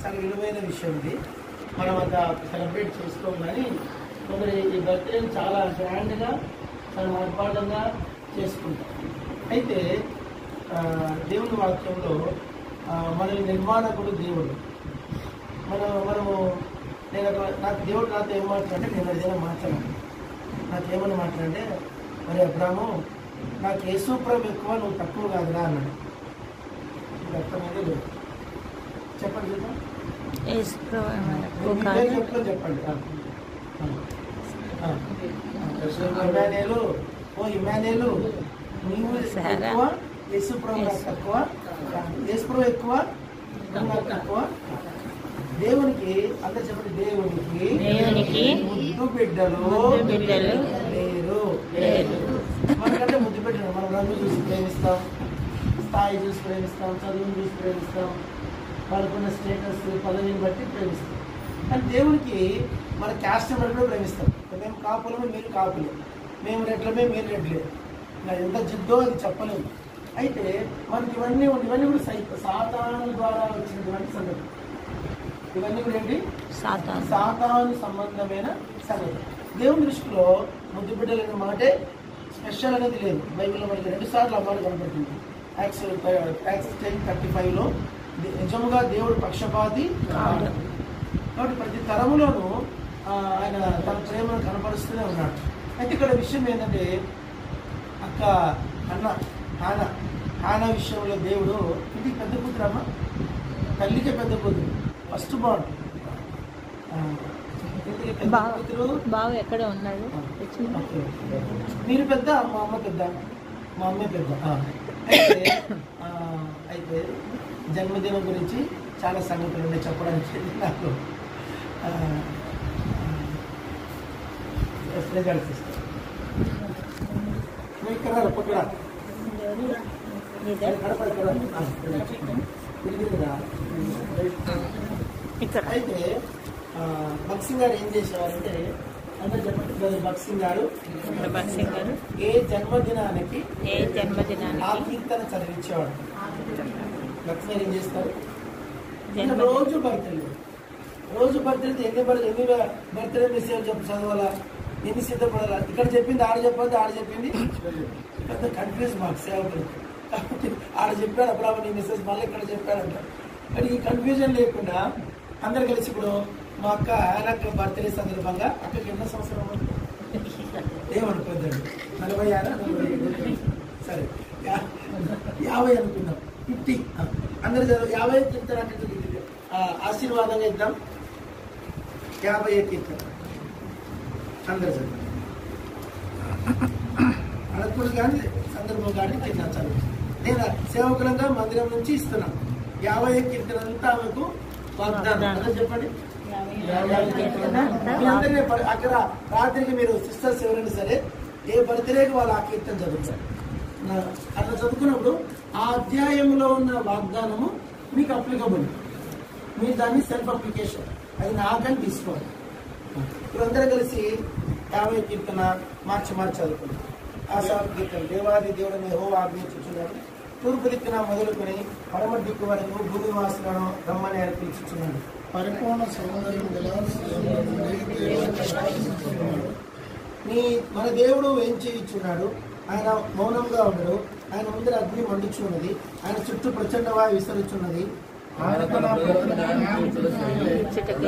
చాలా విలువైన విషయం ఇది మనం అంత సెలబ్రేట్ చేసుకోం కానీ కొందరు ఈ బర్త్డేని చాలా గ్రాండ్గా చాలా ఆర్భాటంగా చేసుకుంటాం అయితే ఆ, దేవుని వాక్యంలో ఆ, మన నిర్మాణకుడు దేవుడు మనం మనము నేను ఒక- నాకు దేవుడు నాతో ఏం మాట్లాడంటే నేను ఏదైనా మాట్లాడాను నాకేమని మాట్లాడంటే మరి అబ్రాము నాకు యేసుప్రభు ఎక్కువ నువ్వు తక్కువ కాదురా అన్నాడు ఇది అర్థమైందే లేదు చెప్పండి చూద్దాం యేసు ప్రభు ఏమైనా ఎక్కువ మీ కాదు. పేరు చెప్పుకొని చెప్పండి ఆ. ఆ. ఆ. ఇమానేలు ఓ ఇమానేలు నీవు సరే. ఎక్కువ యేసు ప్రభు నాకు తక్కువ యేసు ప్రభు ఎక్కువ నువ్వు నాకు తక్కువ దేవునికి అందరు చెప్పండి దేవునికి దేవునికి ముద్దు బిడ్డలు ముద్దు బిడ్డలు లేరు లేరు. మనకంటే ముద్దు బిడ్డలు మనం రంగు చూసి ప్రేమిస్తాం స్థాయి చూసి ప్రేమిస్తాం చదువుని చూసి ప్రేమిస్తాం వాళ్ళకున్న స్టేటస్ పదవిని బట్టి ప్రేమిస్తాం కానీ దేవునికి మన క్యాస్ట్ బట్టి కూడా ప్రేమిస్తాం మేము కాపులమే మీరు కాపులే మేము రెడ్లమే మీరు రెడ్లే ఇలా ఎంత జిద్దో అది చెప్పలేము అయితే మనకి ఇవన్నీ ఇవన్నీ కూడా సై సాతాను ద్వారా వచ్చినటువంటి సంగతి ఇవన్నీ కూడా ఏంటి సాతాను సాతాను సంబంధమైన సంగతి దేవుని దృష్టిలో ముద్దు బిడ్డలు అనే మాటే స్పెషల్ అనేది లేదు బైబిల్లో మనకి రెండు సార్లు ఆ మాట కనబడుతుంది యాక్సెల్ యాక్సెస్ టెన్ థర్టీ ఫైవ్లో నిజముగా దేవుడు పక్షపాతి కాదు కాబట్టి ప్రతి తరములోనూ ఆ, ఆయన తన ప్రేమను కనపరుస్తూనే ఉన్నాడు అయితే ఇక్కడ విషయం ఏంటంటే అక్క అన్న హాన హాన విషయంలో దేవుడు ఇది పెద్ద కూతురమ్మ తల్లికే పెద్ద కూతురు ఫస్ట్ బాండ్ పెద్ద బావ కూతురు బావ ఎక్కడ ఉన్నాడు తెచ్చిందా? ఓకే. మీరు పెద్ద మా అమ్మ పెద్ద మా అమ్మే పెద్ద ఆ. అయితే ఆ, అయితే జన్మదినం గురించి చాలా సంగతులు ఉన్నాయి చెప్పడానికి నాకు ఆ, ఆ, రిజల్ట్స్ ఇస్తాను. నువ్వు ఇక్కడ రా, పక్కన రా. ఇదే గడప ఇక్కడ రా. ఆ, ఇది రా. ఇక్కడ అయితే ఆ, భక్సింగ్ గారు ఏం చేసేవారంటే అందరూ చెప్పండి బ్రదర్ భక్సింగ్ గారు భక్సింగ్ గారు ఏ జన్మదినానికి ఏ ఆ జన్మదినానికి కీర్తన చదివించేవాడు భక్సింగ్ గారు ఏం చేస్తారు ఇంకా జన్మదినం రోజు బర్త్డే రోజు బర్త్డే ఎన్ని బర్త్ ఎన్ని బర్త్డే మెసేజ్ చెప్పు చదవాలా ఎన్ని సిద్ధపడాలా ఇక్కడ చెప్పింది ఆడ చెప్పొద్దు ఆడ చెప్పింది పెద్ద కన్ఫ్యూజ్ మాకు సేవకులు కాబట్టి ఆడ చెప్పాడు అప్పుడు నీ మెసేజ్ మళ్ళీ ఇక్కడ చెప్పాడంట కానీ ఈ కన్ఫ్యూజన్ లేకుండా అందరు కలిసి ఇప్పుడు మా అక్క ఆయన బర్త్డే సందర్భంగా అక్కడికి ఎన్నో సంవత్సరం ఉంది? ఏమనుకోద్దండి నలభై ఆరా నలభై ఐదు సరే యా- యాభై అనుకుందాం ఫిఫ్టీ అందరు చదువు యాభై కీర్తన అంటే ఆ, ఆశీర్వాదంగా ఇద్దాం యాభై కీర్తన అందరు చదువు అడగకూడదు కానీ సందర్భం కానీ కింద చదువు నేను సేవకులంగా మందిరం నుంచి ఇస్తున్నాను యాభై కీర్తన అంతా ఆమెకు వాగ్దానం అందరూ చెప్పండి మీ అందరినీ ప- అక్కడ రాత్రికి మీరు సిస్టర్స్ ఎవరైనా సరే ఏ బర్త్డేకి వాళ్ళు ఆ కీర్తన చదువుతారు నా- అట్లా చదువుకున్నప్పుడు ఆ అధ్యాయంలో ఉన్న వాగ్దానము మీకు అప్లికబుల్ మీరు దాన్ని సెల్ఫ్ అప్లికేషన్ అది నాకని తీసుకోవాలి ఇప్పుడు అందరూ కలిసి యాభై కీర్తన మార్చి మార్చి చదువుకున్నాం ఆశా కీర్తన దేవాది దేవుడిని హో ఆజ్ఞించుచున్నాడు తూర్పు దిక్కున మొదలుకొని పడమ దిక్కు వరకు భూమి వాసులను రమ్మని ఆయన పిలుచుచున్నాడు పరిపూర్ణ సౌందర్యం గల సీయోను నుండి దేవుడు ప్రకాశిస్తున్నాడు. నీ మన దేవుడు ఏం చేయించున్నాడు ఆయన మౌనంగా ఉండడు ఆయన ముందర అగ్ని మండుచున్నది ఆయన చుట్టూ ప్రచండ వాయు విసరుచున్నది ఆయన తన ప్రజల న్యాయం తెలుసుకొని ఇచ్చటకి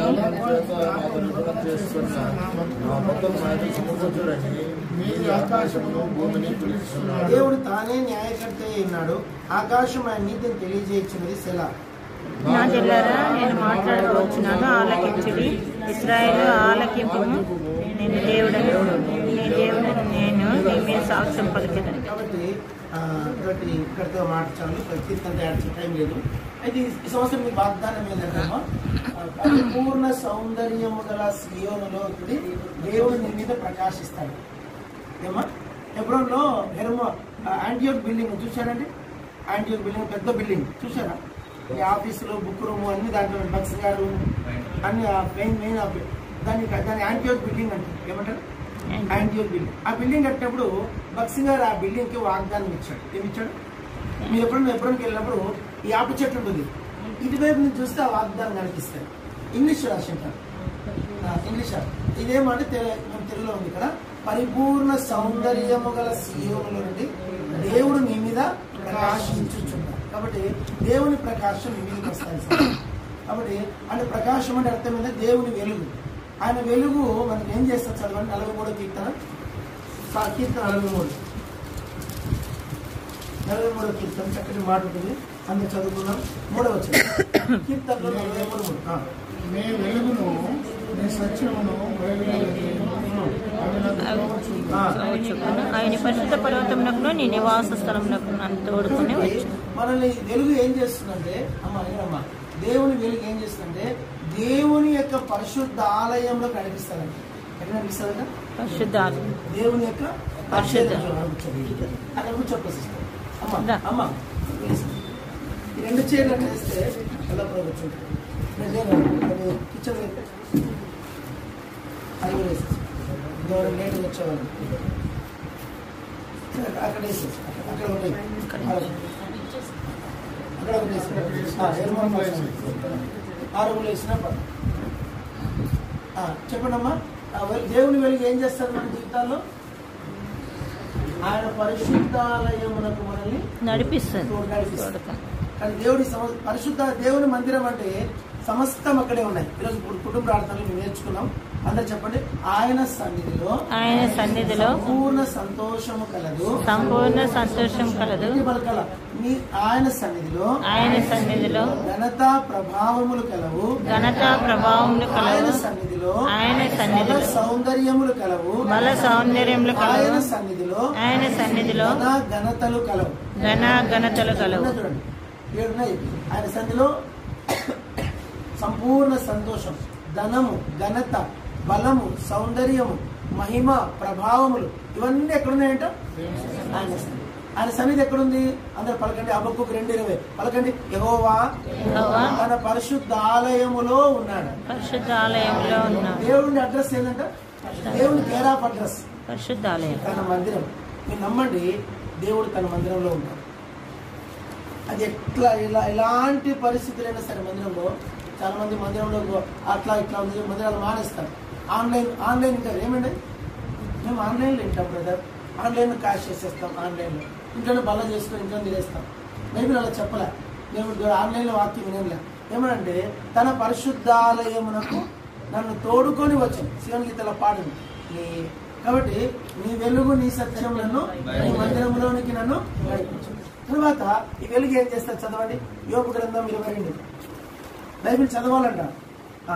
మీరు ఆకాశమును భూమిని పిలుస్తున్నాడు దేవుడు తానే న్యాయకర్త అయి ఉన్నాడు ఆకాశం ఆయన నీతిని తెలియజేయించినది సెల నా జిల్లారా నేను మాట్లాడవచ్చున్నాను ఆలకించుడి ఇస్రాయేల్ ఆలకింపును నేను దేవుడను నీ దేవుడను నేను నీ మీద సాక్ష్యం పలికిదని కాబట్టి ఆ, కాబట్టి ఇక్కడితో మాట చాలు కీర్తన తయారు టైం లేదు అయితే ఈ- ఈ సంవత్సరం మీ వాగ్దానం ఏంటంటేమో ఆ, పరిపూర్ణ సౌందర్యము గల సియోనులో ఒకటి దేవుడు నీ మీద ప్రకాశిస్తాడు ఏమా ఎబ్రోన్లో హెర్మో యాంటీయోక్ బిల్డింగ్ చూశారండి యాంటీయోక్ బిల్డింగ్ పెద్ద బిల్డింగ్ చూసారా ఈ ఆఫీసులో బుక్ రూమ్ అన్ని దాంట్లో బక్స్ గారు అన్ని మెయిన్ మెయిన్ దాన్ని దాని యాంటీయోక్ బిల్డింగ్ అంటే ఏమంటారు యాంటీయోక్ బిల్డింగ్ ఆ బిల్డింగ్ కట్టినప్పుడు బక్సింగ్ గారు ఆ బిల్డింగ్ కి వాగ్దానం ఇచ్చాడు ఏమి ఇచ్చాడు మీరు ఎప్పుడైనా ఎప్పుడైనా వెళ్ళినప్పుడు ఈ ఆప చెట్టు ఉంటుంది ఇటువైపు నుంచి చూస్తే ఆ వాగ్దానం కనిపిస్తాయి ఇంగ్లీష్ రాసింటారు ఇంగ్లీష్ రా- ఇదేమంటే తెలు- మన తెలుగులో ఉంది ఇక్కడ పరిపూర్ణ సౌందర్యము గల సీయోముల నుండి దేవుడు నీ మీద ప్రకాశించుచున్నాడు కాబట్టి దేవుని ప్రకాశం నీ మీదకి వస్తాయి సార్. కాబట్టి అంటే ప్రకాశం అంటే అర్థం ఏంటంటే దేవుని వెలుగు ఆయన వెలుగు మనకి ఏం చేస్తారు చదవండి నలభై మూడో కీర్తన సా- కీర్తన నలభై మూడు నలభై మూడో కీర్తన చక్కటి మాట ఉంటుంది అందరు చదువుకున్నాం మూడవ వచ్చిన కీర్తనలో నలభై మూడు మూడు ఆ. నీ వెలుగును నీ సత్యమును బయలుదేరి అవి నాకు కావచ్చు ఆ. చొప్పున ఆయన పరిశుద్ధ పర్వతమునకును నీ నివాస స్థలమునకు నన్ను తోడుకొని కాబట్టి వచ్చు మనల్ని వెలుగు ఏం చేస్తుందంటే అమ్మ అమ్మ దేవుని వెలుగు ఏం చేస్తుందంటే దేవుని యొక్క పరిశుద్ధ ఆలయంలో కనిపిస్తారంట ఎక్కడ కనిపిస్తారంట పరిశుద్ధాలు దేవుని యొక్క పరిశుద్ధ. అక్కడ కూర్చోప్రసిస్తారు అమ్మ దా. అమ్మ ప్లీజ్. ఈ రెండు చైర్లు అట్లా వేస్తే ఎలా కూర్చుంటారు కిచెన్ అది కూడా వేసేసి దూరం లేట్గా వచ్చేవాళ్ళు సరే, అక్కడ వేసేసి అక్కడ- అక్కడ ఉంటాయి అక్కడ అక్కడ ఒకటి వేసి ఆ, ఎరుపు రంగు వేసి. ఆ రంగులు వేసినా పర్వాలేదు. ఆ, చెప్పండమ్మా ఆ వెలు- దేవుని వెలుగు ఏం చేస్తారు మన జీవితాల్లో ఆయన పరిశుద్ధాలయమునకు మనల్ని నడిపిస్తుంది తోడు నడిపిస్తాడు. తోడుకొని. కానీ దేవుడి సమ- పరిశుద్ధ దేవుని మందిరం అంటే సమస్తం అక్కడే ఉన్నాయి ఈరోజు ఇప్పుడు కుటుంబ ప్రార్థనలు మేము నేర్చుకున్నాం అందరు చెప్పండి ఆయన సన్నిధిలో ఆయన సన్నిధిలో సంపూర్ణ సంతోషము కలదు సంపూర్ణ సంతోషం కలదు ఎన్ని పలకాల? మీ ఆయన సన్నిధిలో ఆయన సన్నిధిలో ఘనత ప్రభావములు కలవు ఘనత ప్రభావములు ఆయన కలవు సన్నిధిలో ఆయన సన్నిధిలో బల సౌందర్యములు కలవు బల సౌందర్యములు ఆయన కలవు సన్నిధిలో ఆయన సన్నిధిలో ఘన ఘనతలు కలవు ఘన ఘనతలు కలవు ఉన్నాయి చూడండి ఏడున్నాయి ఆయన సన్నిధిలో సంపూర్ణ సంతోషం ధనము ఘనత బలము సౌందర్యము మహిమ ప్రభావములు ఇవన్నీ ఎక్కడున్నాయంట ఆయన సన్నిధి. ఆయన సన్నిధి ఎక్కడుంది అందరు పలకండి అబ్బకు రెండు ఇరవై పలకండి యెహోవా యెహోవా తన పరిశుద్ధ ఆలయములో ఉన్నాడు పరిశుద్ధ ఆలయంలో ఉన్నాడు దేవుని అడ్రస్ ఏంటంట దేవుని కేర్ ఆఫ్ అడ్రస్ పరిశుద్ధ ఆలయం తన మందిరం మీరు నమ్మండి దేవుడు తన మందిరంలో ఉన్నాడు అది ఎట్లా ఇలా ఎలాంటి పరిస్థితులైనా సరే మందిరంలో చాలా మంది మందిరంలో గో- అట్లా ఇట్లా ఉంది మందిరాలు మానేస్తారు ఆన్లైన్ ఆన్లైన్ ఇంకా ఏమండి మేము ఆన్లైన్లో వింటాం బ్రదర్ ఆన్లైన్ క్యాష్ చేసేస్తాం ఆన్లైన్లో ఇంట్లోనే బల్ల చేసుకొని ఇంట్లో తినేస్తాం బైబిల్ అలా చెప్పలే మేము ఆన్లైన్లో వాక్యం వినలే ఏమనంటే తన పరిశుద్ధాలయమునకు నన్ను తోడుకొని వచ్చాను శివన్ గీతల పాడింది నీ కాబట్టి నీ వెలుగు నీ సత్యం నన్ను నీ మందిరంలోనికి నన్ను నడిపించు తర్వాత ఈ వెలుగు ఏం చేస్తారు చదవండి యోపు గ్రంథం ఇరవై రెండు బైబిల్ చదవాలంట ఆ.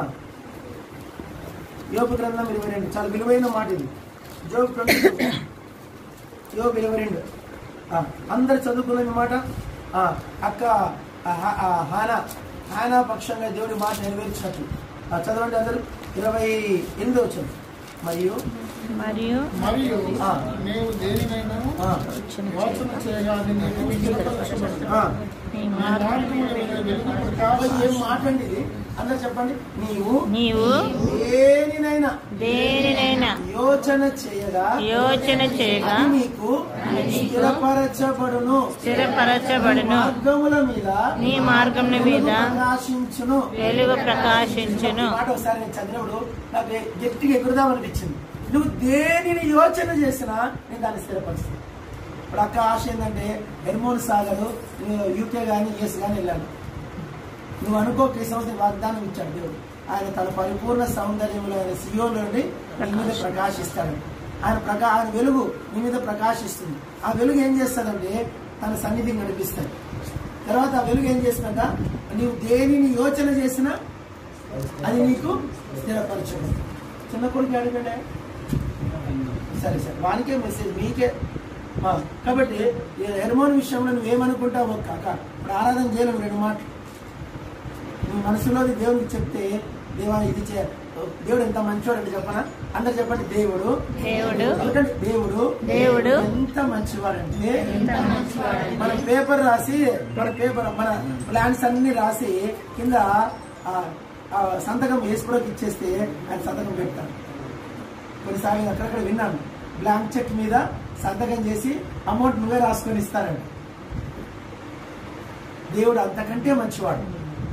యోపు గ్రంథం ఇరవై రెండు చాలా విలువైన మాట ఇది జోబ్ ట్వంటీ యోబు ఇరవై రెండు ఆ, అందరు చదువుకున్న మాట ఆ, అక్క ఆ, హా- ఆ, హానా హానా పక్షంగా దేవుడి మాట నెరవేర్చినట్లు ఆ, చదవండి అందరు ఇరవై ఎనిమిది వచ్చింది మరియు మరియు మరియు ఆ. నీవు దేనినైనా ఆ, యోచన చేయగా అది నీకు స్థిరపరచబడుతుంది. ఆ, నీ నీ మార్గం మార్గముల మీద వెలుగు కాబట్టి ప్రకాశించు. ఏం మాట అండి ఇది అందరు చెప్పండి నీవు నీవు దేనినైనా దేనినైనా యోచన చేయగా యోచన చేయగా అది నీకు స్థిరపరచబడును స్థిరపరచబడును మార్గముల మీద నీ మార్గముల మీద వెలుగు ప్రకాశించును వెలుగు ప్రకాశించును ఈ మాట ఒకసారి నేను చదివినప్పుడు నాకు గట్టిగా ఎగురుదాం అనిపించింది నువ్వు దేనిని యోచన చేసినా నేను దాన్ని స్థిరపరుస్తాను ఇప్పుడు అక్క ఆశ ఏంటంటే హెర్మోన్ సాగర్ యూకే కానీ యుఎస్ కానీ వెళ్ళాను నువ్వు అనుకో ఈ సంవత్సరం వాగ్దానం ఇచ్చాడు దేవుడు ఆయన తన పరిపూర్ణ సౌందర్యంలో ఆయన సియోలో నుండి నీ మీద ప్రకాశిస్తాడు ఆయన ప్రకా ఆయన వెలుగు నీ మీద ప్రకాశిస్తుంది ఆ వెలుగు ఏం చేస్తుందంటే తన సన్నిధిని నడిపిస్తాడు తర్వాత ఆ వెలుగు ఏం చేస్తుందంట నీవు దేనిని యోచన చేసినా అది నీకు స్థిరపరచదు చిన్న కొడుకు అడిగాడే సరే సరే వానికే మెసేజ్ మీకే ఆ, కాబట్టి ఈ హెర్మోన్ విషయంలో నువ్వేమనుకుంటావు కాక ఇప్పుడు ఆరాధన చేయలేము రెండు మాటలు నీ మనసులోది దేవునికి చెప్తే దేవా ఇది చే దేవుడు ఎంత మంచివాడు అంటే చెప్పనా అందరు చెప్పండి దేవుడు దేవుడు ఎందుకంటే దేవుడు దేవుడు ఎంత మంచివాడంటే మన పేపర్ రాసి మన పేపర్ మన ప్లాన్స్ అన్ని రాసి కింద ఆ, ఆ సంతకం వేసుకోవడానికి ఇచ్చేస్తే ఆయన సంతకం పెడతాడు కొన్నిసార్లు నేను అక్కడక్కడ విన్నాను బ్లాంక్ చెక్ మీద సంతకం చేసి అమౌంట్ నువ్వే రాసుకొని ఇస్తారంట దేవుడు అంతకంటే మంచివాడు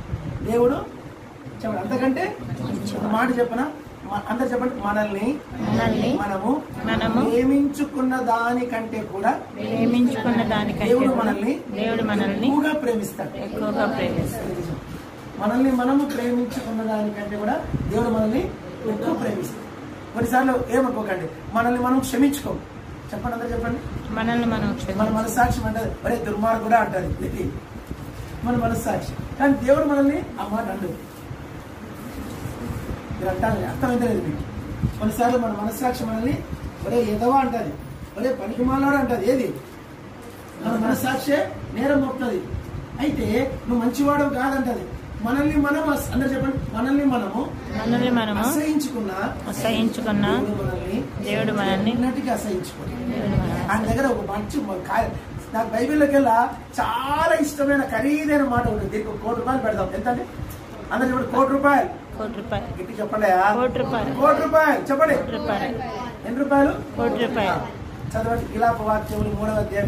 దేవుడు చెప్పండి అంతకంటే ఒక మాట చెప్పన అందరు చెప్పండి మనల్ని మనల్ని మనము మనము ప్రేమించుకున్న దానికంటే కూడా ప్రేమించుకున్న దానికంటే దేవుడు కూడా మనల్ని దేవుడు మనల్ని ఎక్కువగా ప్రేమిస్తాడు ఎక్కువగా ప్రేమిస్తాడు మనల్ని మనము ప్రేమించుకున్న దానికంటే కూడా దేవుడు మనల్ని ఎక్కువ ప్రేమిస్తాడు కొన్నిసార్లు ఏమనుకోకండి మనల్ని మనం క్షమించుకోం చెప్పండి అందరూ చెప్పండి మనల్ని మనం మన క్షమించాలి మనస్సాక్షి అంటది ఒరే దుర్మార్గుడా అంటది ఇది మన మనస్సాక్షి కానీ దేవుడు మనల్ని ఆ మాట అండు మీరు అంటారు అర్థమైతే లేదు మీకు కొన్నిసార్లు మన మనస్సాక్షి మనల్ని ఒరే ఎదవా అంటది ఒరే పనికి మాలాడు అంటది ఏది మన మనస్సాక్షే నేరం మోపుతుంది అయితే నువ్వు మంచివాడు కాదంటది మనల్ని మనం అస- అందరు చెప్పండి మనల్ని మనము మనల్ని మనము అసహించుకున్న అసహించుకున్న దేవుడు మనల్ని దేవుడు మనల్ని ఉన్నట్టుగా అసహించుకోండి దేవుడు మనల్ని ఆయన దగ్గర ఒక మంచి మ- కా- నాకు బైబిల్లోకి వెళ్ళా చాలా ఇష్టమైన ఖరీదైన మాట ఉంటుంది దీనికి ఒక కోటి రూపాయలు పెడదాం ఎంత అండి అందరు చెప్పండి కోటి రూపాయలు కోటి రూపాయలు గట్టి చెప్పండి కోటి రూపాయలు కోటి రూపాయలు చెప్పండి కోటి రూపాయలు ఎన్ని రూపాయలు కోటి రూపాయలు చదవండి ఇలాప వాక్యములు మూడవ అధ్యాయం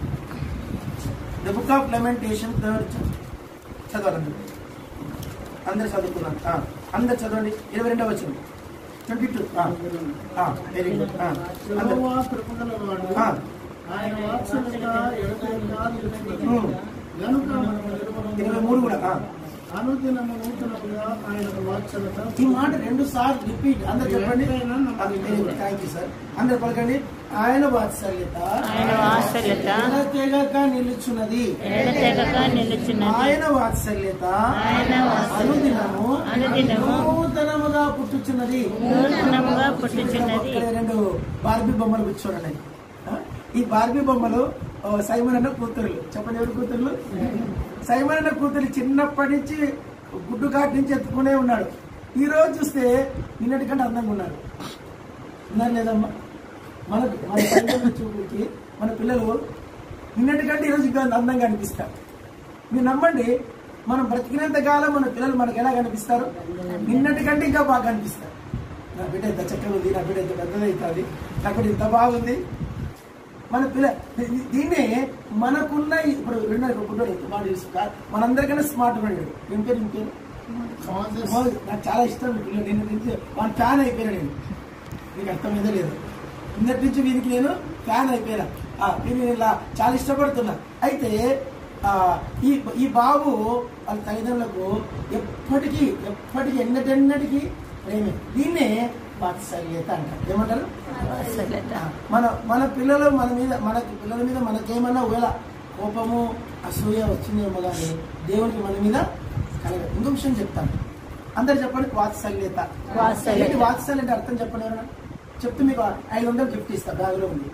the book of lamentation third చదవాలండి అందరు చదువుకున్నాను ఆ, అందరు చదవండి ఇరవై రెండవ వచ్చిన ట్వంటీ టూ వెరీ గుడ్ అందరు యెహోవా కృపగలవాడు. ఆ. ఆయన వాత్సల్యత ఎడతెగక నిలుచున్నది. ఉమ్. గనుక మనము నిలువము. ఇరవై మూడు కూడా ఆ. అనుదినము నూతనముగా ఆయన వాత్సల్యత ఈ మాట రెండు సార్లు రిపీట్ అందరు చెప్పండి థ్యాంక్ యూ సార్ అందరు పలకండి ఆయన వాత్సల్యత ఆయన వాత్సల్యత తెగక నిలుచున్నది ఎడతెగక నిలుచున్నది ఆయన వాత్సల్యత ఆయన వాత్సల్యత అనుదినము అనుదినము నూతనముగా పుట్టుచున్నది నూతనముగా పుట్టుచున్నది ఇక్కడ రెండు బార్బీ బొమ్మలు కూర్చోండి ఆ? ఈ బార్బీ బొమ్మలు ఓ, సైమన్ అన్న కూతురులు చెప్పండి ఎవరు కూతురులు సైమన్ అన్న కూతురు చిన్నప్పటి నుంచి గుడ్డు కాటి నుంచి ఎత్తుకునే ఉన్నాడు ఈ రోజు చూస్తే నిన్నటి కంటే అందంగా ఉన్నాడు ఉన్నారు లేదమ్మా మనకు మన తల్లిదండ్రుల చూపుకి మన పిల్లలు నిన్నటి కంటే ఈరోజు ఇంకా అందంగా అనిపిస్తారు మీరు నమ్మండి మనం బ్రతికినంత కాలం మన పిల్లలు మనకు ఎలా కనిపిస్తారు నిన్నటి కంటే ఇంకా బాగా కనిపిస్తారు నా బిడ్డ ఇంత చక్కగా ఉంది నా బిడ్డ ఇంత పెద్దదవుతుంది నా బిడ్డ ఇంత బాగుంది మన పిల్ల దీ- దీన్నే మనకున్న ఇప్పుడు రెండు ఇప్పుడు బాగా తెలుసు కా- మనందరికన్నా స్మార్ట్ ఉన్నాడు ఏం పేరు ఏం పేరు మోసెస్ మోజ్. నాకు చాలా ఇష్టం ఈ పిల్లలు నిన్న నుంచి వాడు ఫ్యాన్ అయిపోయినా నేను నీకు అర్థమైందో లేదు నిన్నటి నుంచి వీరికి నేను ఫ్యాన్ అయిపోయినా ఆ, వీరిని ఇలా చాలా ఇష్టపడుతున్నా అయితే ఆ, ఈ ఈ బాబు వాళ్ళ తల్లిదండ్రులకు ఎప్పటికీ ఎప్పటికీ ఎన్నటెన్నటికీ ప్రేమే దీన్నే వాత్సల్యత అంటారు ఏమంటారు వాత్సల్యత ఆ, మన మన పిల్లలు మన మీద మన పిల్లల మీద మనకేమన్నా ఒకవేళ కోపము అసూయ వచ్చిందేమో కానీ దేవునికి మన మీద కలగదు ఇంకో విషయం చెప్తాను అందరు చెప్పండి వాత్సల్యత వాత్సల్యత. ఏంటి వాత్సల్యత అర్థం చెప్పండి ఎవరైనా చెప్తే మీకు ఐదు వందలు గిఫ్ట్ ఇస్తా బ్యాగులో ఉంది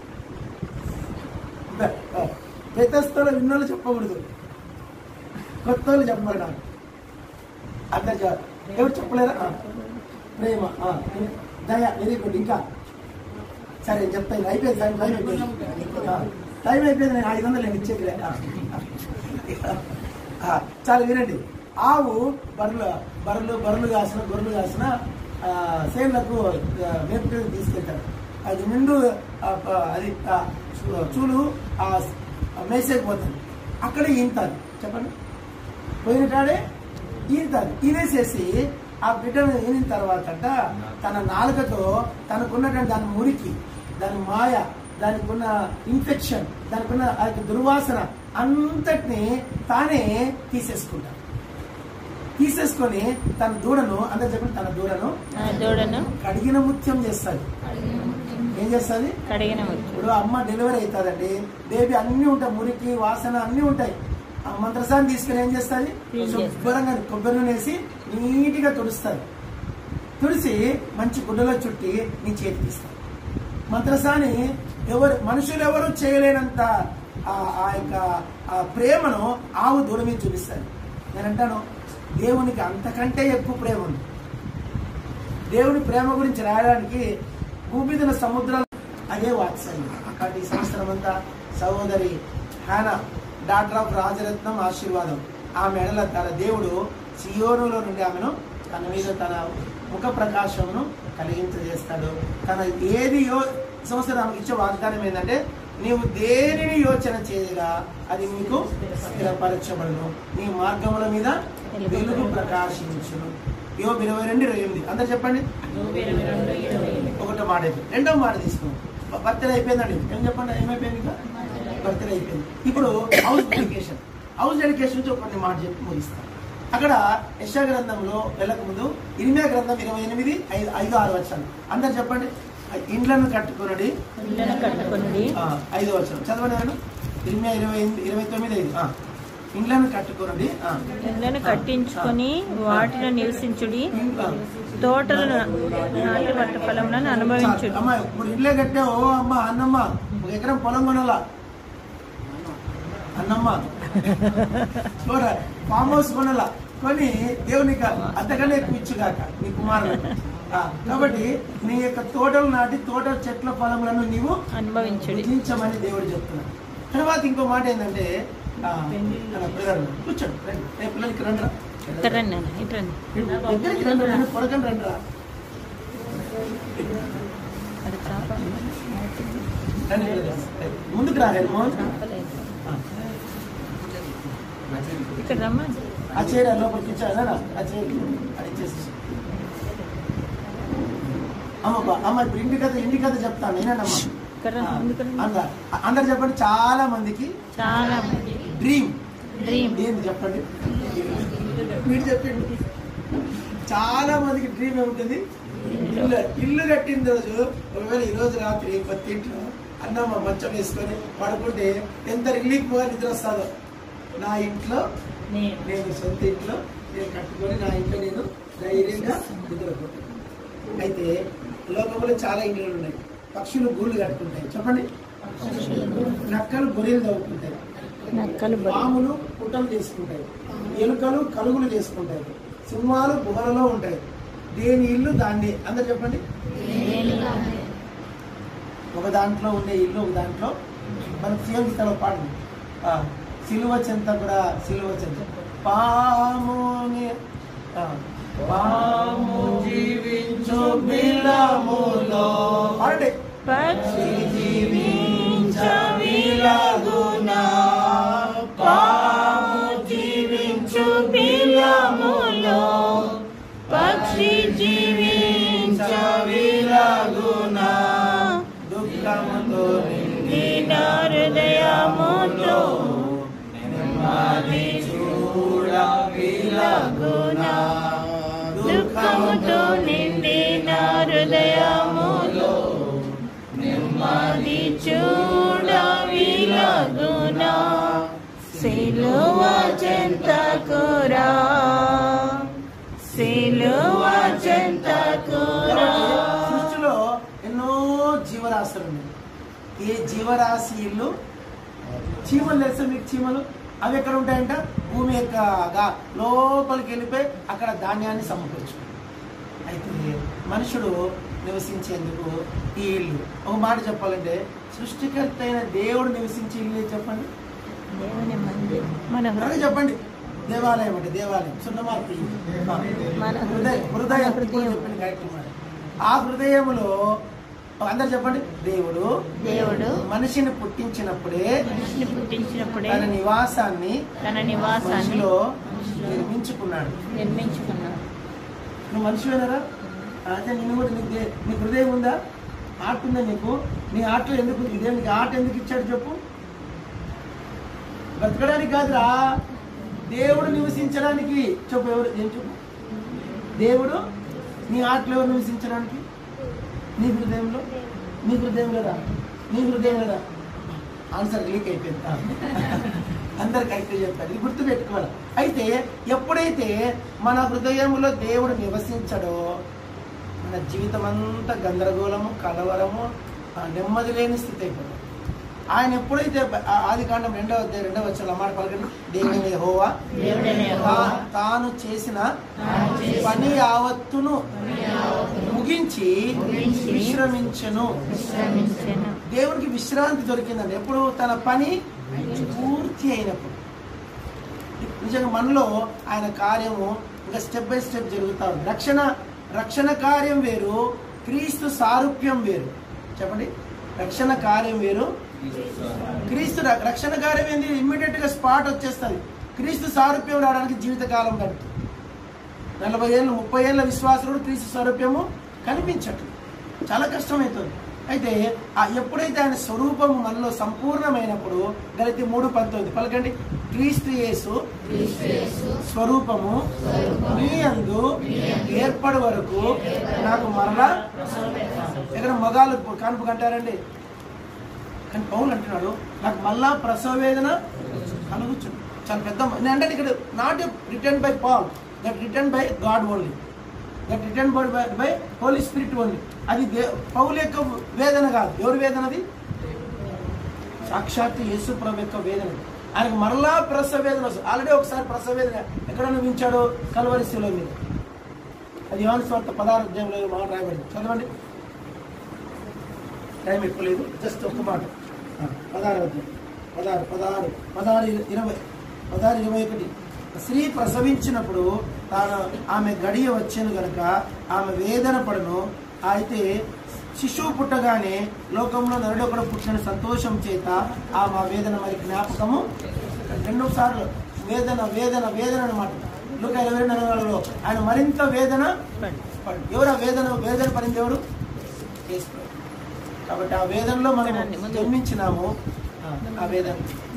పెద్దస్థలో విన్నోళ్ళు చెప్పకూడదు కొత్త వాళ్ళు చెప్పమని నాకు అందరు చెప్ప- ఎవరు చెప్పలేరా ఆ. ప్రేమ ఆ. దయ వెరీ గుడ్ ఇంకా సరే నేను చెప్తాను అయిపోయింది టైం టైం అయిపోయింది ఆ, టైం అయిపోయింది నేను ఐదు వందలు నేను ఇచ్చేదిలే ఆ. ఆ, చాలా వినండి ఆవు బర్రెలు బర్రెలు బర్రెలు కాసిన గొర్రెలు కాసిన ఆ, సేన్లకు ఆ, మేపుకు తీసుకెళ్తారు అది నిండు ఆ, ప- అది ఆ, చూ- చూలు ఆ, మేసేకపోతుంది అక్కడ ఈంతారు చెప్పండి పోయిన కాడే ఈనుతారు ఈనేసేసి ఆ బిడ్డను ఈనిన తర్వాత తన నాలుకతో తనకున్నటువంటి దాని మురికి దాని మాయ దానికి ఉన్న ఇన్ఫెక్షన్ దానికి ఉన్న ఆ యొక్క దుర్వాసన అంతటిని తానే తీసేసుకుంటాడు తీసేసుకొని తన దూడను అందరు చెప్పండి తన దూడను ఆ దూడను కడిగిన ముత్యం చేస్తుంది ఏం చేస్తుంది కడిగిన ముద్దు ఇప్పుడు అమ్మ డెలివరీ అవుతుందండి బేబీ అన్ని ఉంటాయి మురికి వాసన అన్ని ఉంటాయి ఆ మంత్రసాన్ని తీసుకుని ఏం చేస్తుంది Clean చేస్తుంది. శుభ్రంగా కొబ్బరి నూనె వేసి నీట్గా తుడుస్తుంది తుడిసి మంచి గుడ్డలో చుట్టి నీ చేతికి ఇస్తుంది మంత్రసాని ఎవరు మనుషులు ఎవరు చేయలేనంత ఆ- ఆ యొక్క ఆ ప్రేమను ఆవు దూడ మీద చూపిస్తుంది నేను అంటాను దేవునికి అంతకంటే ఎక్కువ ప్రేమ ఉంది దేవుని ప్రేమ గురించి రాయడానికి భూమి మీద ఉన్న సముద్రాలు అదే వాత్సల్యం కాబట్టి ఈ సంవత్సరం అంతా సహోదరి హానా డాక్టర్ ఆఫ్ రాజరత్నం ఆశీర్వాదం ఆ మెడల తన దేవుడు సియోనులో నుండి ఆమెను తన మీద తన ముఖ ప్రకాశమును కలిగించజేస్తాడు తన ఏది యో సంవత్సరం ఆమెకి ఇచ్చే వాగ్దానం ఏంటంటే నీవు దేనిని యోచన చేయగా అది నీకు స్థిరపరచబడును నీ మార్గముల మీద వెలుగు ప్రకాశించును యోబు ఇరవై రెండు ఇరవై ఎనిమిది అందరు చెప్పండి ఒకటో మాట అయిపోయింది రెండో మాట తీసుకున్నాం బర్త్డే అయిపోయిందండి ఏం చెప్పండి ఏమైపోయింది ఇంకా బర్త్డే అయిపోయింది ఇప్పుడు హౌస్ డెడికేషన్ హౌస్ డెడికేషన్ నుంచి కొన్ని మాట చెప్పి ముగిస్తాం అక్కడ యశా గ్రంథంలో వెళ్ళకముందు ఇరిమియా గ్రంథం ఇరవై ఎనిమిది ఐదు ఐదు ఆరు వచ్చాను అందరు చెప్పండి ఇండ్లను కట్టుకున్నది ఇళ్ళను కట్టుకుని ఆ, ఐదో వచ్చాను చదవండి నేను ఇరిమియా ఇరవై ఎనిమిది ఇరవై తొమ్మిది ఐదు ఆ. ఇండ్లను కట్టుకున్నది ఆ. ఇళ్ళను కట్టించుకొని వాటిలో నివసించుడి ఇండ్ల- తోటలు నాటి పట్ట ఫలములను అనుభవించుడి అమ్మ ఇప్పుడు ఇల్లే కట్టే ఓ అమ్మ అన్నమ్మ ఒక ఎకరం పొలం కొనాలా అన్నమ్మ చూడ ఫామ్ హౌస్ కొనాలా కొని దేవునికి అంతకన్నా ఎక్కువ ఇచ్చుగాక నీ కుమారుడు ఆ, కాబట్టి నీ యొక్క తోటలు నాటి తోట చెట్ల ఫలములను నీవు అనుభవించుడి భుజించమని దేవుడు చెప్తున్నాడు తర్వాత ఇంకో మాట ఏంటంటే ఆ, మన పిల్లలు కూర్చోండి రండి ఏ పిల్లలకి రండి రా. ఇక్కడ రండి నాన్న, ఇటు రండి దగ్గరికి రండి రండి పొడకండి రండి రా అది చేప రండి బ్రదర్స్. ముందుకు రా హెల్మోన్ చేపలేదు ఇక్కడ రమ్మా ఆ చైర్ ఆ లోపలికి ఇచ్చారా ఆ చైర్ అది ఇచ్చేసి అమ్మ బా- అమ్మ ఇప్పుడు ఇంటి కథ ఇంటి కథ చెప్తాను నేనండమ్మా ఇక్కడ రా, ముందుకు రండి. అందరు అందరు చెప్పండి చాలా మందికి చాలా మంది డ్రీమ్ డ్రీమ్ ఏంది చెప్పండి మీరు చెప్పండి చాలా మందికి డ్రీమ్ ఏముంటుంది ఇల్లు ఇల్లు కట్టిన రోజు ఒకవేళ ఈ రోజు రాత్రి కొత్త ఇంట్లో అన్నమ్మ మంచం వేసుకొని పడుకుంటే ఎంత రిలీఫ్ గా నిద్ర వస్తుందో నా ఇంట్లో నేను సొంత ఇంట్లో నేను కట్టుకొని నా ఇంట్లో నేను ధైర్యంగా నిద్రపోతాను అయితే లోకంలో చాలా ఇండ్లు ఉన్నాయి పక్షులు గూళ్ళు కట్టుకుంటాయి చెప్పండి నక్కలు గొర్రెలు తవ్వుకుంటాయి నక్కలు బలి. పాములు పుట్టలు చేసుకుంటాయి ఎలుకలు కలుగులు చేసుకుంటాయి సింహాలు గుహలలో ఉంటాయి దేని ఇల్లు దాన్ని అందరు చెప్పండి ఒక దాంట్లో ఉండే ఇల్లు ఒక దాంట్లో మనకు సీఎం ఇస్తాడు పాట ఆ, సిలువ చెంత కూడా సిలువ చెంత పాముని ఆ, పాము జీవించు బిలములో పాడండి పక్షి జీవించవిలగునా పాము జీవించు బిలములో పక్షి జీవించవిలగునా దుఃఖముతో నిండిన హృదయముతో నెమ్మది చూడ విలగునా దుఃఖముతో నిండిన హృదయములో నెమ్మది చూడ విలగునా సిలువ చెంతకురా సిలువ చెంతకురా సృష్టిలో ఎన్నో జీవరాశులు ఉన్నాయి ఏ జీవరాశి ఇల్లు చీమలు తెలుసా మీకు చీమలు అవి ఎక్కడ ఉంటాయంట భూమి యొక్క గా- లోపలికి వెళ్ళిపోయి అక్కడ ధాన్యాన్ని సమకూర్చుకుంటాయి అయితే మనుషుడు నివసించేందుకు ఈ ఇల్లు ఒక మాట చెప్పాలంటే సృష్టికర్త అయిన దేవుడు నివసించే ఇల్లు ఏది చెప్పండి దేవుని మందిరం మన త్వరగా హృదయం చెప్పండి దేవాలయం అంటే దేవాలయం సున్న మార్పు మన హృదయం హృదయం మన హృదయం. చెప్పింది కరెక్ట్ మాట. ఆ హృదయములో అందరు చెప్పండి దేవుడు దేవుడు మనిషిని పుట్టించినప్పుడే మనిషిని పుట్టించినప్పుడే తన నివాసాన్ని తన నివాసాన్ని మనిషిలో నిర్మించుకున్నాడు నిర్మించుకున్నాడు నువ్వు మనిషివేనరా అయితే నిన్ను కూడా నీకు దే- నీకు హృదయం ఉందా ఆర్ట్ ఉందా నీకు నీ ఆర్ట్లో ఎందుకు ఇదే నీకు ఆర్ట్ ఎందుకు ఇచ్చాడు చెప్పు బ్రతకడానికి కాదురా దేవుడు నివసించడానికి చెప్పు ఎవరు ఏం చెప్పు దేవుడు నీ ఆర్ట్లో ఎవరు నివసించడానికి నీ హృదయంలో నీ హృదయంలో రా నీ హృదయంలో రా ఆన్సర్ లీక్ అయిపోయింది ఆ. అందరు కరెక్ట్ చెప్తారు ఇది గుర్తు పెట్టుకోవాలి అయితే ఎప్పుడైతే మన హృదయంలో దేవుడు నివసించడో మన జీవితం అంతా గందరగోళము కలవరము ఆ, నెమ్మది లేని స్థితి అయిపోతుంది ఆయన ఎప్పుడైతే ఆ ఆది కాండం రెండవ అధ్యాయం రెండవ వచ్చిన మాట పలకండి దేవుని హోవా దేవుడనే యెహోవా తాను చేసిన తాను చేసిన పని యావత్తును ముగించి ముగించి విశ్రమించను విశ్రమించెను దేవునికి విశ్రాంతి దొరికిందండి ఎప్పుడు తన పని పూర్తి అయినప్పుడు నిజంగా మనలో ఆయన కార్యము ఇంకా స్టెప్ బై స్టెప్ జరుగుతా ఉంది రక్షణ రక్షణ కార్యం వేరు క్రీస్తు సారూప్యం వేరు చెప్పండి రక్షణ కార్యం వేరు క్రీస్తు ర- రక్షణ కార్యం ఏంది ఇమ్మీడియట్ గా స్పాట్ వచ్చేస్తుంది క్రీస్తు సారూప్యం రావడానికి జీవితకాలం పడుతుంది నలభై ఏళ్ళు ముప్పై ఏళ్ళ విశ్వాసుడు క్రీస్తు స్వరూప్యము కనిపించట్లేదు చాలా కష్టమవుతుంది అయితే ఆ ఎప్పుడైతే ఆయన స్వరూపము మనలో సంపూర్ణమైనప్పుడు గలితి మూడు పంతొమ్మిది పలకండి క్రీస్తు యేసు స్వరూపము మీ అందు ఏర్పడి వరకు నాకు మరలా ఎక్కడ మగాలు కాన్పు కంటారండి కానీ పౌలు అంటున్నాడు నాకు మళ్ళా ప్రసవ వేదన కలుగుతుంది చాలా పెద్ద నేను అంటే ఇక్కడ not written by Paul that written by God only that written by by Holy Spirit only అది దే పౌలు యొక్క వేదన కాదు ఎవరి వేదన అది సాక్షాత్ యేసు ప్రభు యొక్క వేదన ఆయనకు మరలా ప్రసవ వేదన వస్తుంది ఆల్రెడీ ఒకసారి ప్రసవ వేదన ఎక్కడ అనుభవించాడు కలవరి శిలో మీద అది యోహాను స్వార్థ పదహారు అధ్యాయంలో ఈ మాట రాయబడింది చదవండి టైం ఎక్కువ లేదు జస్ట్ ఒక్క మాట ఆ, పదహారు అధ్యాయం పదహారు పదహారు పదహారు ఇర- ఇరవై పదహారు ఇరవై ఒకటి స్త్రీ ప్రసవించినప్పుడు తాను ఆమె గడియ వచ్చాను గనుక ఆమె వేదన పడను అయితే శిశువు పుట్టగానే లోకంలో నరుడొకడు పుట్టిన సంతోషం చేత ఆమె ఆ వేదన మరి జ్ఞాపకము రెండు సార్లు వేదన వేదన వేదన అనమాట లోక ఇరవై నెలలో ఆయన మరింత వేదన పడు ఎవరు ఆ వేదన వేదన పడింది ఎవరు యేసు ప్రభు. కాబట్టి ఆ వేదనలో మనం జన్మించినాము ఆ వేదన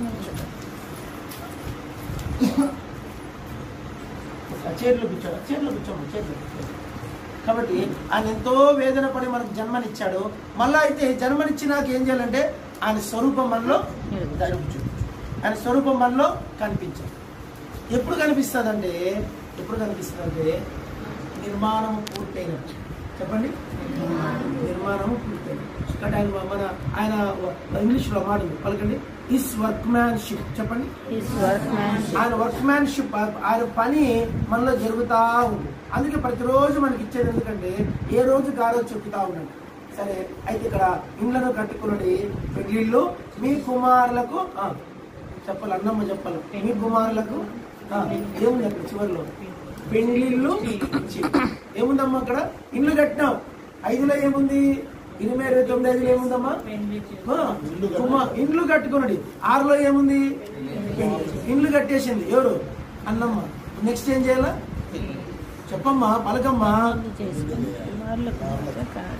ఆ చేతిలో కూర్చోడు చేతిలో కూర్చోము చేతిలో కూర్చోము. కాబట్టి ఆయన ఎంతో వేదన పడి మనకు జన్మనిచ్చాడు మళ్ళా అయితే జన్మనిచ్చినాక ఏం చేయాలంటే ఆయన స్వరూపం మనలో గడుపుచు ఆయన స్వరూపం మనలో కనిపించాలి ఎప్పుడు కనిపిస్తుందంటే ఎప్పుడు కనిపిస్తుందంటే నిర్మాణం పూర్తయినప్పుడు చెప్పండి నిర్మాణం పూర్తయినప్పుడు కాబట్టి ఆయన మన ఆయన ఇంగ్లీష్లో మాట ఉంది. పలకండి ఇస్ వర్క్ మ్యాన్షిప్ చెప్పండి His workmanship. ఆయన వర్క్ మ్యాన్షిప్ ఆయన పని మనలో జరుగుతా ఉంది అందుకే ప్రతిరోజు మనకి ఇచ్చేది ఎందుకంటే ఏ రోజు ఆ రోజు చెప్తా ఉండండి సరే అయితే ఇక్కడ ఇండ్లను కట్టుకున్నది పెళ్లిళ్ళు మీ కుమారులకు ఆ, చెప్పాలి అన్నమ్మ చెప్పాలి మీ కుమారులకు ఆ, ఏముంది అక్కడ చివరిలో పెళ్లిళ్ళు ఇచ్చి. ఏముందమ్మా అక్కడ ఇండ్లు కట్టినాం ఐదులో ఏముంది ఇరవై ఇరవై తొమ్మిది ఐదులో ఏముందమ్మా ఆ, కుమా- ఇండ్లు కట్టుకున్నది ఆరులో ఏముంది ఇండ్లు కట్టేసింది ఎవరు అన్నమ్మ నెక్స్ట్ ఏం చేయాలా చెప్పమ్మా పలకమ్మా చేసుకుని కుమారులకు మాత్రం కాదు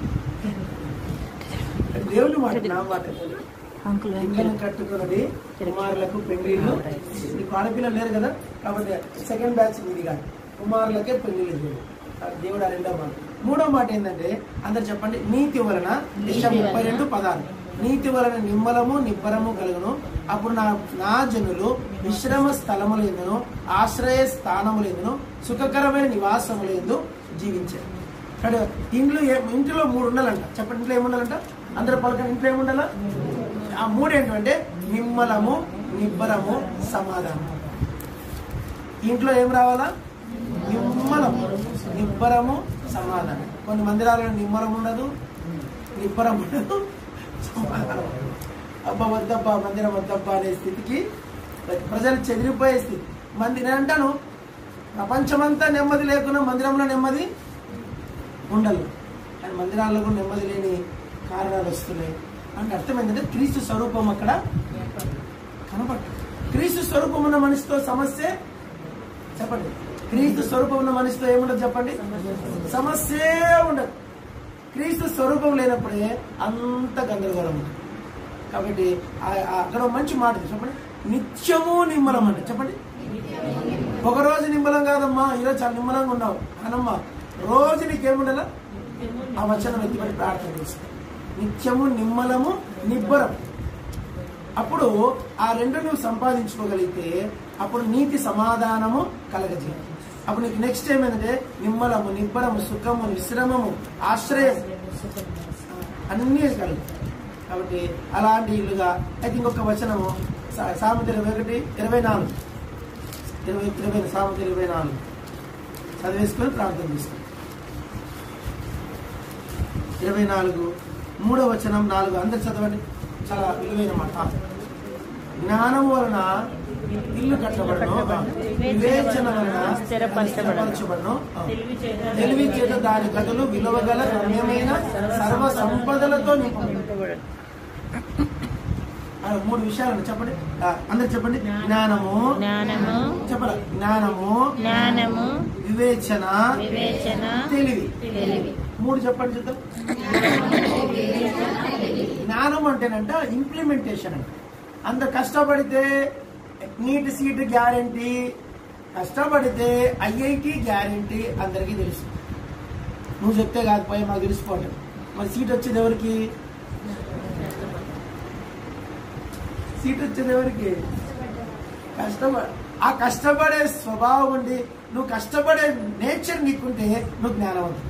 దేవుని మాట నా మాట అంకుల్ ఇండ్లను కట్టుకున్నది కుమారులకు పెళ్లిళ్ళు నీకు ఆడపిల్లలు లేరు కదా కాబట్టి సెకండ్ బ్యాచ్ ఇది కాదు కుమారులకే పెళ్లిళ్ళు దేవుడు ఆ దేవుడు ఆ రెండో మాట మూడో మాట ఏంటంటే అందరు చెప్పండి నీతి వలన యెషయా ముప్పై రెండు పదాలు నీతి వలన నిమ్మలము నిబ్బరము కలుగును అప్పుడు నా నా జనులు విశ్రమ స్థలములు ఎందును ఆశ్రయ స్థానములు ఎందును సుఖకరమైన నివాసములు ఎందు జీవించారు ఇక్కడ ఇంట్లో ఏ- ఇంట్లో మూడు ఉండాలంట చెప్పండి ఇంట్లో ఏముండాలంట అందరూ పలకండి ఇంట్లో ఏముండాలా ఆ మూడు ఏంటంటే నిమ్మలము నిబ్బరము సమాధానం ఇంట్లో ఏం రావాలా నిమ్మలం నిబ్బరము సమాధానం కొన్ని మందిరాలలో నిమ్మలం ఉండదు నిబ్బరం ఉండదు సమాధానం అబ్బా వద్దబ్బా మందిరం వద్దబ్బా అనే స్థితికి ప్రజలు చెదిరిపోయే స్థితి మంది నేను అంటాను ప్రపంచమంతా నెమ్మది లేకుండా మందిరంలో నెమ్మది ఉండదు కానీ మందిరాల్లో కూడా నెమ్మది లేని కారణాలు వస్తున్నాయి అంటే అర్థం ఏంటంటే క్రీస్తు స్వరూపం అక్కడ కనపడదు క్రీస్తు స్వరూపం ఉన్న మనిషితో సమస్య చెప్పండి క్రీస్తు స్వరూపం ఉన్న మనిషితో ఏముండదు చెప్పండి సమస్య ఉండదు క్రీస్తు స్వరూపం లేనప్పుడే అంత గందరగోళం ఉంటుంది కాబట్టి ఆ- ఆ- అక్కడ ఒక మంచి మాట ఉంది చెప్పండి నిత్యము నిమ్మలం అంటే చెప్పండి ఒక రోజు నిమ్మలం కాదమ్మా ఈరోజు చాలా నిమ్మలంగా ఉన్నావు అనమ్మా రోజు నీకేముండాలా ఆ వచనం ఎత్తిపడి ప్రార్థన చేస్తాం నిత్యము నిమ్మలము నిబ్బరం అప్పుడు ఆ రెండు నువ్వు సంపాదించుకోగలిగితే అప్పుడు నీతి సమాధానము కలగజేయాలి అప్పుడు నీకు నెక్స్ట్ ఏమైందంటే నిమ్మలము నిబ్బరము సుఖము విశ్రమము ఆశ్రయం అన్నీ కలుగుతాయి కాబట్టి అలాంటి ఇల్లుగా అయితే ఇంకొక వచనము సా- సామెత ఇరవై ఒకటి ఇరవై నాలుగు ఇరవై ఇరవై సామెత ఇరవై నాలుగు చదివేసుకొని ప్రార్థన చేసుకోండి ఇరవై నాలుగు మూడో వచనం నాలుగు అందరు చదవండి చాలా విలువైన మాట జ్ఞానం వలన ఇల్లు కట్టబడను వివేచన వలన స్థిరపరచబడను తెలివి చేత దాని గదులు విలువగల రమ్యమైన సర్వ సంపదలతో నింపబడి ఆ, మూడు విషయాలు ఉన్నాయి. చెప్పండి ఆ, అందరు చెప్పండి జ్ఞానము జ్ఞానము చెప్పాల జ్ఞానము జ్ఞానము వివేచన వివేచన తెలివి తెలివి మూడు చెప్పండి చూద్దాం జ్ఞానం అంటేనంట ఇంప్లిమెంటేషన్ అంట అంత కష్టపడితే నీట్ సీట్ గ్యారంటీ కష్టపడితే ఐఐటి గ్యారంటీ అందరికీ తెలుసు నువ్వు చెప్తే కాకపోయా మాకు తెలిసిపోవటం మరి సీట్ వచ్చేది ఎవరికి సీట్ వచ్చేది ఎవరికి కష్టపడ ఆ కష్టపడే స్వభావం ఉండి నువ్వు కష్టపడే నేచర్ నీకుంటే నువ్వు జ్ఞానవంతుడు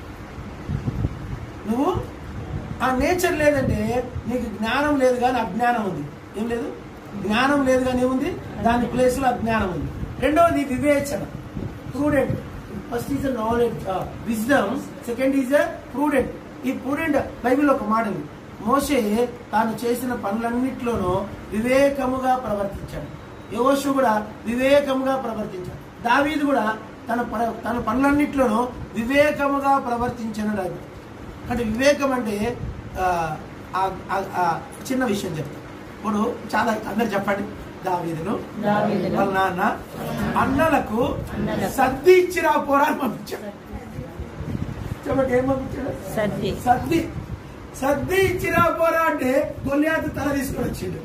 నువ్వు ఆ నేచర్ లేదంటే నీకు జ్ఞానం లేదు కానీ అజ్ఞానం ఉంది ఏం లేదు జ్ఞానం లేదు కానీ ఏముంది దాని ప్లేస్ లో అజ్ఞానం ఉంది రెండవది వివేచన prudent first is knowledge wisdom second is prudent ఈ ప్రూడెంట్ బైబిల్ ఒక మాట ఉంది మోషే తాను చేసిన పనులన్నిట్లోనూ వివేకముగా ప్రవర్తించాడు యోషు కూడా వివేకముగా ప్రవర్తించాడు దావీదు కూడా తన ప- తన పనులన్నిట్లోనూ వివేకముగా ప్రవర్తించిన అంటే వివేకం అంటే ఆ, ఆ- ఆ- ఆ చిన్న విషయం చెప్తాను ఇప్పుడు చాలా అందరు చెప్పండి దావీదును దావీదును వాళ్ళ నాన్న అన్నలకు అన్నలకు సర్ది ఇచ్చిరా పోరా అని పంపించాడు చెప్పండి ఏం పంపించాడు సర్ది సర్ది సర్ది ఇచ్చిరా పోరా అంటే గొల్లియాతు తల తీసుకొని వచ్చిండు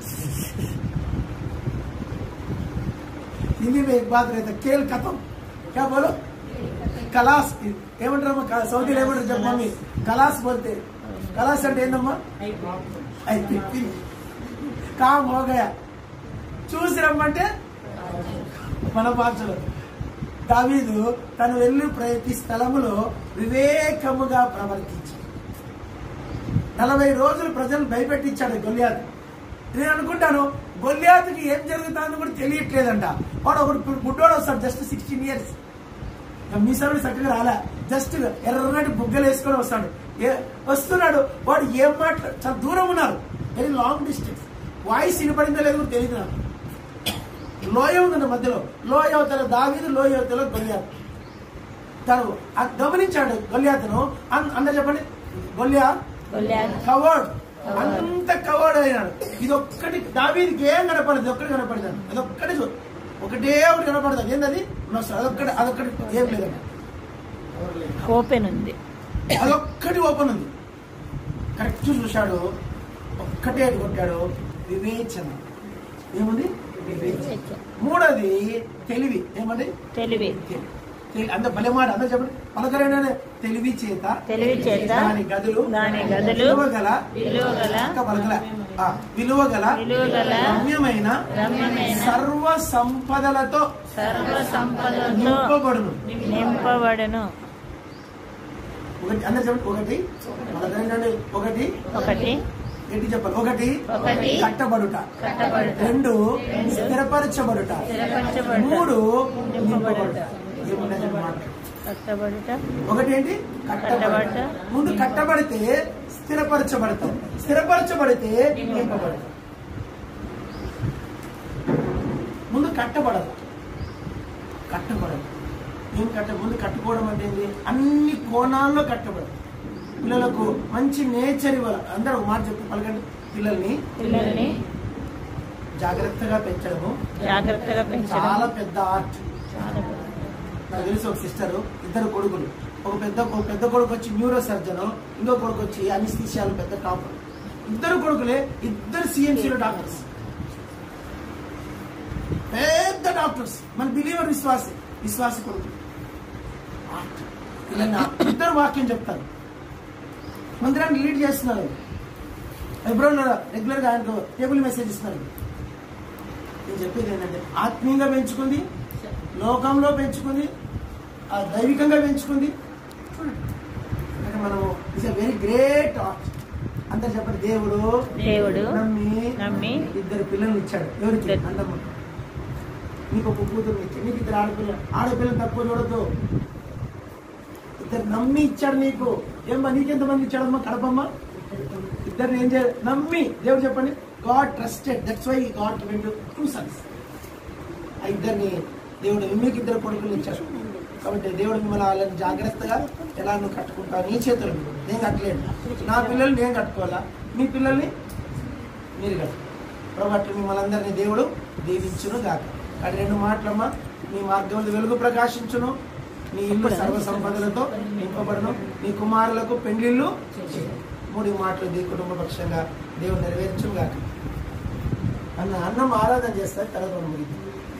हिंदी में एक बात रहता है खेल खत्म क्या बोलो కలాస్ ఏమంటారమ్మా సౌదీలో ఏమంటారు చెప్ప మమ్మీ కలాస్ పోతే కలాస్ అంటే ఏందమ్మా అయిపోయింది కామ్ హోగయా చూసి రమ్మంటే మన భాషలో దావీదు తను వెళ్ళి ప్రతి స్థలములో వివేకముగా ప్రవర్తించాడు నలభై రోజులు ప్రజలు భయపెట్టించాడు గొల్లియాతు నేను అనుకుంటాను గొల్లియాతుకి ఏం జరుగుతుందో కూడా తెలియట్లేదంట వాడు ఒకడు బుడ్డోడు వస్తాడు జస్ట్ సిక్స్టీన్ ఇయర్స్ మీ సర్వీస్ చక్కగా రాలే జస్ట్ ఎర్రటి బుగ్గలు వేసుకొని వస్తాడు ఏ- వస్తున్నాడు వాడు ఏం మాట్లా చాలా దూరం ఉన్నారు వెరీ లాంగ్ డిస్టెన్స్ వాయిస్ వినపడిందో లేదో కూడా తెలియదు నాకు లోయ ఉందండి మధ్యలో లోయ అవతల దావీదు లోయ అవతల గొల్లియాతు తను ఆ గమనించాడు గొల్లియాతను అన్- అందరు చెప్పండి గొల్లియా గొల్లియాతు కవర్డ్ అంత కవర్డ్ అయినాడు ఇది ఒక్కటి దావీదికి ఏం కనపడదు ఇది ఒక్కటి కనపడదు అదొక్కటి చూ- ఒకటే ఒకటి కనపడదు ఏంటది నొస్తా. అదొక్కటి అదొక్కటి ఏం లేదండి ఓపెన్ ఉంది అదొక్కటి ఓపెన్ ఉంది కరెక్ట్ చూశాడు ఒక్కటే అటు కొట్టాడు వివేచన ఏముంది వివేచన మూడోది తెలివి ఏమండి తెలివి తెలివి. తెలి- అంత భలే మాట అందరూ చెప్పండి పలకరైన తెలివి చేత తెలివి చేత దాని గదులు దాని గదులు విలువగల విలువగల ఇంకా పలకల ఆ, విలువగల విలువగల రమ్యమైన రమ్యమైన సర్వ సంపదలతో సర్వ సంపదలతో నింపబడును నింపబడును ఒకటి అందరు చెప్పండి ఒకటి పలకరైన ఒకటి ఒకటి ఎట్టి చెప్పాలి ఒకటి ఒకటి కట్టబడుట కట్టబడుట రెండు స్థిరపరచబడుట స్థిరపరచబడుట మూడు నింపబడుట. నింపబడుట ఏమున్నాయి చెప్పండి మాట. కట్టబడుట ఒకటి ఏంటి కట్టబడుట కట్టబడుట. ముందు కట్టబడితే స్థిరపరచబడతాం స్థిరపరచబడితే నింపబడతాం ముందు కట్టబడదు కట్టబడదు ఏం కట్ట ముందు కట్టుకోవడం అంటే ఏంటి అన్ని కోణాల్లో కట్టబడదు పిల్లలకు మంచి నేచర్ ఇవ్వాలి అందరూ ఒక మాట చెప్తే పలకండి పిల్లల్ని పిల్లల్ని జాగ్రత్తగా పెంచడము జాగ్రత్తగా పెంచడం చాలా పెద్ద ఆర్ట్ చాలా నాకు తెలిసి ఒక సిస్టర్ ఇద్దరు కొడుకులు ఒక పెద్ద ఒక పెద్ద కొడుకు వచ్చి న్యూరో సర్జన్ ఇంకో కొడుకు వచ్చి అనిస్థిషియాలు పెద్ద టాపర్ ఇద్దరు కొడుకులే ఇద్దరు సిఎంసీలో డాక్టర్స్ పెద్ద డాక్టర్స్ మన బిలీవర్ విశ్వాసి విశ్వాసి కొడుకు Art. వీళ్ళని ఇద్దరు వాక్యం చెప్తారు మందిరాన్ని లీడ్ చేస్తున్నారు ఎప్పుడన్నా రెగ్యులర్ గా ఆయనకు టేబుల్ మెసేజ్ ఇస్తున్నారు నేను చెప్పేది ఏంటంటే ఆత్మీయంగా పెంచుకుంది లోకంలో పెంచుకుంది ఆ దైవికంగా పెంచుకుంది చూడండి అంటే మనము ఇట్స్ వెరీ గ్రేట్ ఆర్ట్ అందరు చెప్పండి దేవుడు దేవుడు నమ్మి నమ్మి ఇద్దరు పిల్లల్ని ఇచ్చాడు ఎవరికి ఇద్దరు. అందమ్మ నీకు ఒక కూతురు ఇచ్చాడు నీకు ఇద్దరు ఆడపిల్ల ఆడపిల్లని తక్కువ చూడద్దు ఇద్దరు నమ్మి ఇచ్చాడు నీకు ఏమ్మా నీకెంతమంది ఇచ్చాడమ్మా కడపమ్మ ఇద్దరిని ఏం చేయాలి నమ్మి దేవుడు చెప్పండి God trusted that's why God given two sons ఆ ఇద్దరిని దేవుడు మీకు ఇద్దరు కొడుకులు ఇచ్చాడు కాబట్టి దేవుడు మిమ్మల్ని వాళ్ళని జాగ్రత్తగా ఎలా నువ్వు కట్టుకుంటావు నీ చేతులు నేను కట్టలేను నా పిల్లల్ని నేను కట్టుకోవాలా మీ పిల్లల్ని మీరు కట్టు ప్రభు అట్లా మిమ్మల్ని అందరినీ దేవుడు దీవించును గాక అది రెండు మాటలమ్మా నీ మార్గంలో వెలుగు ప్రకాశించును నీ ఇల్లు సర్వ సంపదలతో నింపబడును నీ కుమారులకు పెండ్లిళ్ళు మూడు మాటలు దీ కుటుంబ పక్షంగా దేవుడు నెరవేర్చును గాక అన్న అన్నం ఆరాధన చేస్తారు తర్వాత ముగింది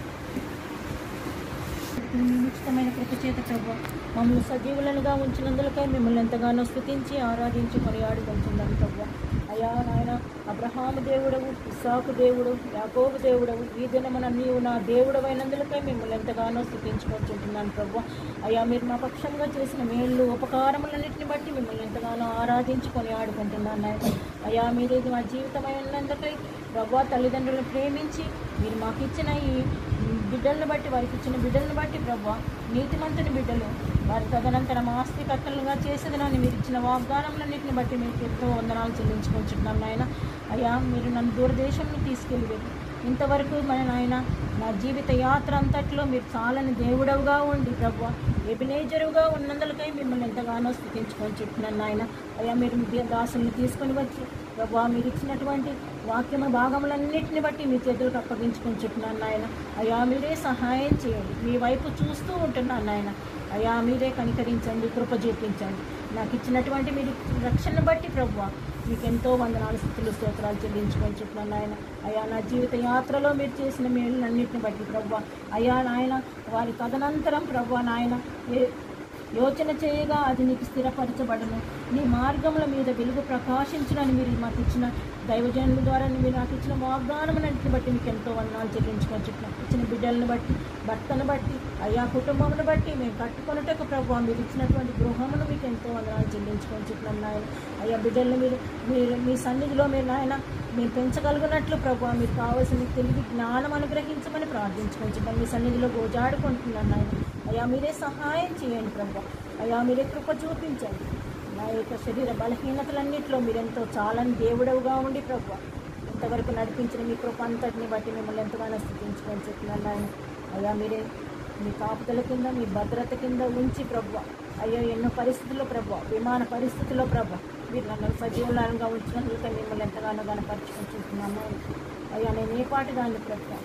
ఉచితమైన కృప చేత ప్రభు మమ్మల్ని సజీవులనుగా ఉంచినందులకై మిమ్మల్ని ఎంతగానో స్థుతించి ఆరాధించి కొనియాడుకుంటున్నాను ప్రభు అయా నాయన అబ్రహాము దేవుడవు ఇసాకు దేవుడు యాకోబు దేవుడవు ఈ దినమున నీవు నా దేవుడవైనందులకై మిమ్మల్ని ఎంతగానో స్థుతించుకుంటున్నాను ప్రభు అయా మీరు మా పక్షంగా చేసిన మేళ్ళు ఉపకారములన్నింటిని బట్టి మిమ్మల్ని ఎంతగానో ఆరాధించి కొనియాడుకుంటున్నాను నాయన అయా మీరు ఇది మా జీవితమైనందుకై ప్రభు తల్లిదండ్రులను ప్రేమించి మీరు మాకు ఇచ్చిన ఈ బిడ్డలను బట్టి వారికి ఇచ్చిన బిడ్డలను బట్టి ప్రభు నీతిమంతుని బిడ్డలు వారి తదనంతరం ఆస్తికర్తలుగా చేసేదనని మీరు ఇచ్చిన వాగ్దానములన్నింటిని బట్టి మీకు ఎంతో వందనాలు చెల్లించుకుంటున్నాం నాయన అయ్యా మీరు నన్ను దూరదేశంలో తీసుకెళ్ళి ఇంతవరకు మన నాయన నా జీవిత యాత్ర అంతట్లో మీరు చాలని దేవుడవుగా ఉండి ప్రభు ఎబినేజరుగా ఉన్నందులకై మిమ్మల్ని ఎంతగానో స్థుతించుకొని చెప్తున్నాను నాయన అయ్యా మీరు మీ దాసుల్ని తీసుకొని వచ్చి ప్రభు మీరు ఇచ్చినటువంటి వాక్యమ భాగములన్నింటిని బట్టి మీ చేతులకు అప్పగించుకొని చెప్తున్నాను నాయన అయ్యా మీరే సహాయం చేయండి మీ వైపు చూస్తూ ఉంటున్నాను నాయన అయ్యా మీరే కనికరించండి కృప చూపించండి నాకు ఇచ్చినటువంటి మీరు రక్షణ బట్టి ప్రభు మీకు ఎంతో వందనాలు స్థితులు స్తోత్రాలు చెల్లించుకొని చెప్తున్నాను నాయన అయ్యా నా జీవిత యాత్రలో మీరు చేసిన మేలులన్నింటిని బట్టి ప్రభు అయ్యా నాయన వారి తదనంతరం ప్రభు నాయన ఏ- యోచన చేయగా అది నీకు స్థిరపరచబడను నీ మార్గముల మీద వెలుగు ప్రకాశించునని మీరు మాకు ఇచ్చిన దైవజనుల ద్వారా మీరు నాకు ఇచ్చిన వాగ్దానములన్నింటిని బట్టి మీకు ఎంతో వందనాలు చెల్లించుకోవచ్చు ఇచ్చిన బిడ్డలను బట్టి భర్తను బట్టి అయ్యా కుటుంబమును బట్టి మేము కట్టుకొనుటకు ప్రభు మీరు ఇచ్చినటువంటి గృహమును మీకు ఎంతో వందనాలు చెల్లించుకొని చెప్తున్నాం నాయన అయ్యా బిడ్డలను మీరు మీరు మీ సన్నిధిలో మీరు నాయన మేము పెంచగలిగినట్లు ప్రభు మీరు కావాల్సిన తెలివి జ్ఞానం అనుగ్రహించమని ప్రార్థించుకొని చెప్పాను మీ సన్నిధిలో గోజాడుకుంటున్నాను నాయన అయ్యా మీరే సహాయం చేయండి ప్రభు అయ్యా మీరే కృప చూపించండి నా యొక్క శరీర బలహీనతలన్నింటిలో మీరెంతో చాలని దేవుడవుగా ఉండి ప్రభు ఇంతవరకు నడిపించిన మీ కృప అంతటిని బట్టి మిమ్మల్ని ఎంతగానో స్థితించుకొని చెప్తున్నాను నాయన అయ్యా మీరే మీ కాపుదల కింద మీ భద్రత కింద ఉంచి ప్రభు అయ్యో ఎన్నో పరిస్థితుల్లో ప్రభు విమాన పరిస్థితుల్లో ప్రభు మీరు నన్ను సజీవులంగా ఉంచినందుకు మిమ్మల్ని ఎంతగానో గనపరుచుకొని చూస్తున్నాను అయ్యా నేను ఏ పాటి దాన్ని ప్రభు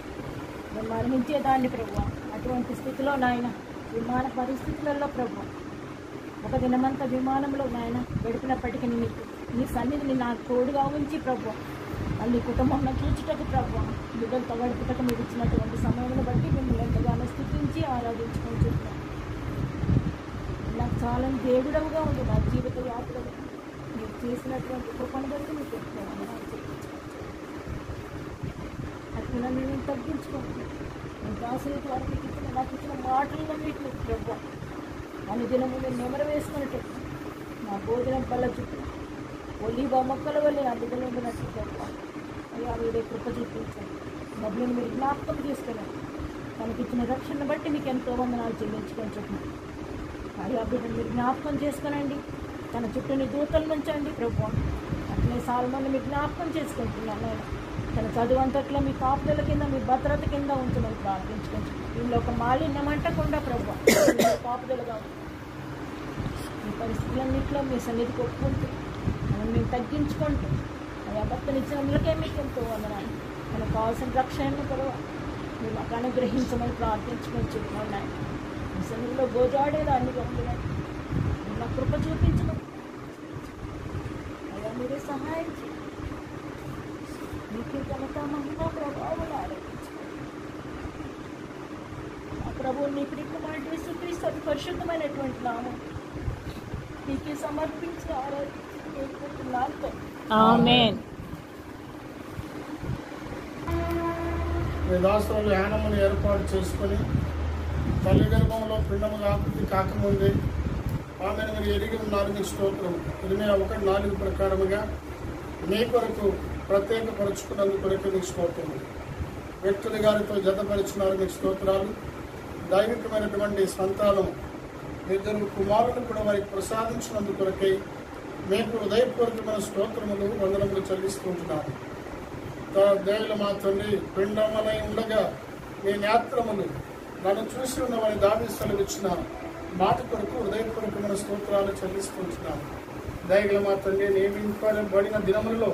నేను మరణించేదాన్ని ప్రభు అటువంటి స్థితిలో నాయన విమాన పరిస్థితులలో ప్రభు ఒక దినమంతా విమానంలో నాయన గడిపినప్పటికీ నీకు నీ సన్నిధిని నాకు తోడుగా ఉంచి ప్రభు మళ్ళీ కుటుంబంలో చూచుటకు ప్రభు బిడ్డలతో గడుపుటకు మీరు ఇచ్చినటువంటి సమయంలో బట్టి మిమ్మల్ని ఎంతగానో స్థితించి ఆరాధించుకొని చూస్తున్నాను నాకు చాలా దేవుడవుగా ఉంది నా జీవిత యాత్రలో మీరు చేసినటువంటి కృపను బట్టి మీకు ఎక్కువ వందనాలు చెల్లించుకుంటున్నాను. అట్లా నేను తగ్గించుకుంటున్నాను నేను దాసుల ద్వారా మీకు ఇచ్చిన నాకు ఇచ్చిన మాటలను మీకు ప్రభు అనుదినము నేను నెమరు వేసుకున్నట్టు నా భోజనం పళ్ళ చుట్టూ ఒలివ మొక్కల వల్ల నా బిడ్డలు ఉండినట్టు ప్రభు అయ్యా మీరే కృప చూపించండి డబ్బులను మీరు జ్ఞాపకం చేసుకున్నాను తనకిచ్చిన రక్షణ బట్టి మీకు ఎంతో వందనాలు చెల్లించుకొని చెప్పినాను అయ్యా బిడ్డను మీరు జ్ఞాపకం చేసుకునండి తన చుట్టూని దూతలు ఉంచండి ప్రభు అట్లే సాల్మని మీరు జ్ఞాపకం చేసుకుంటున్నాను నేను తన చదువు అంతట్లో మీ కాపుదల కింద మీ భద్రత కింద ఉంచమని ప్రార్థించుకుంటు దీనిలో ఒక మాలిన్యం అంటకుండా ప్రభు మీ కాపుదలుగా ఉంది. మీ పరిస్థితులన్నింటిలో మీ సన్నిధికి ఒప్పుకుంటూ మనం మేము తగ్గించుకుంటూ అయ్యా భర్తనిచ్చినందుకే మీకు ఎంతో వందనాలు మనకు కావాల్సిన రక్షణను కూడా మీరు మాకు అనుగ్రహించమని ప్రార్థించుకొని చెప్తున్నాను మీ సన్నిధిలో గోజాడేదాన్ని ఉండాలి నా కృప చూపించమని అయ్యా మీరే సహాయం చేయండి మీకు కనుక మహిమ ప్రభావం ఆ ప్రభువు నీ ప్రియకుమారుడు యేసుక్రీస్తు అతి పరిశుద్ధమైనటువంటి నామం నీకే సమర్పించి ఆరాధించుకుంటున్నాను ఆమెన్ మీ దాసులు యానమును ఏర్పాటు చేసుకొని తల్లి గర్భంలో పిండము ఆకృతి కాకముందే ఆమెను మీరు ఎరిగి ఉన్నారు మీ స్తోత్రం ఇరవై ఒకటి నాలుగు ప్రకారముగా మీ కొరకు ప్రత్యేకపరుచుకున్నందుకు కొరకు మీకు స్తోత్రం వ్యక్తులు గారితో జతపరిచినారు మీకు స్తోత్రాలు దైవికమైనటువంటి సంతానం ఇద్దరు కుమారులు కూడా వారికి ప్రసాదించినందుకు కొరకై మీకు హృదయపూర్వకమైన స్తోత్రములు వందనములు చెల్లిస్తుంటున్నాను దేవుల మా తండ్రి పిండమలై ఉండగా మీ నేత్రములు నన్ను చూసి ఉన్న వారి దావి సెలవిచ్చిన మాట కొరకు హృదయపూర్వకమైన స్తోత్రాలు చెల్లిస్తుంటున్నాను దయగల మా తండ్రి నియమింపబడిన దినములలో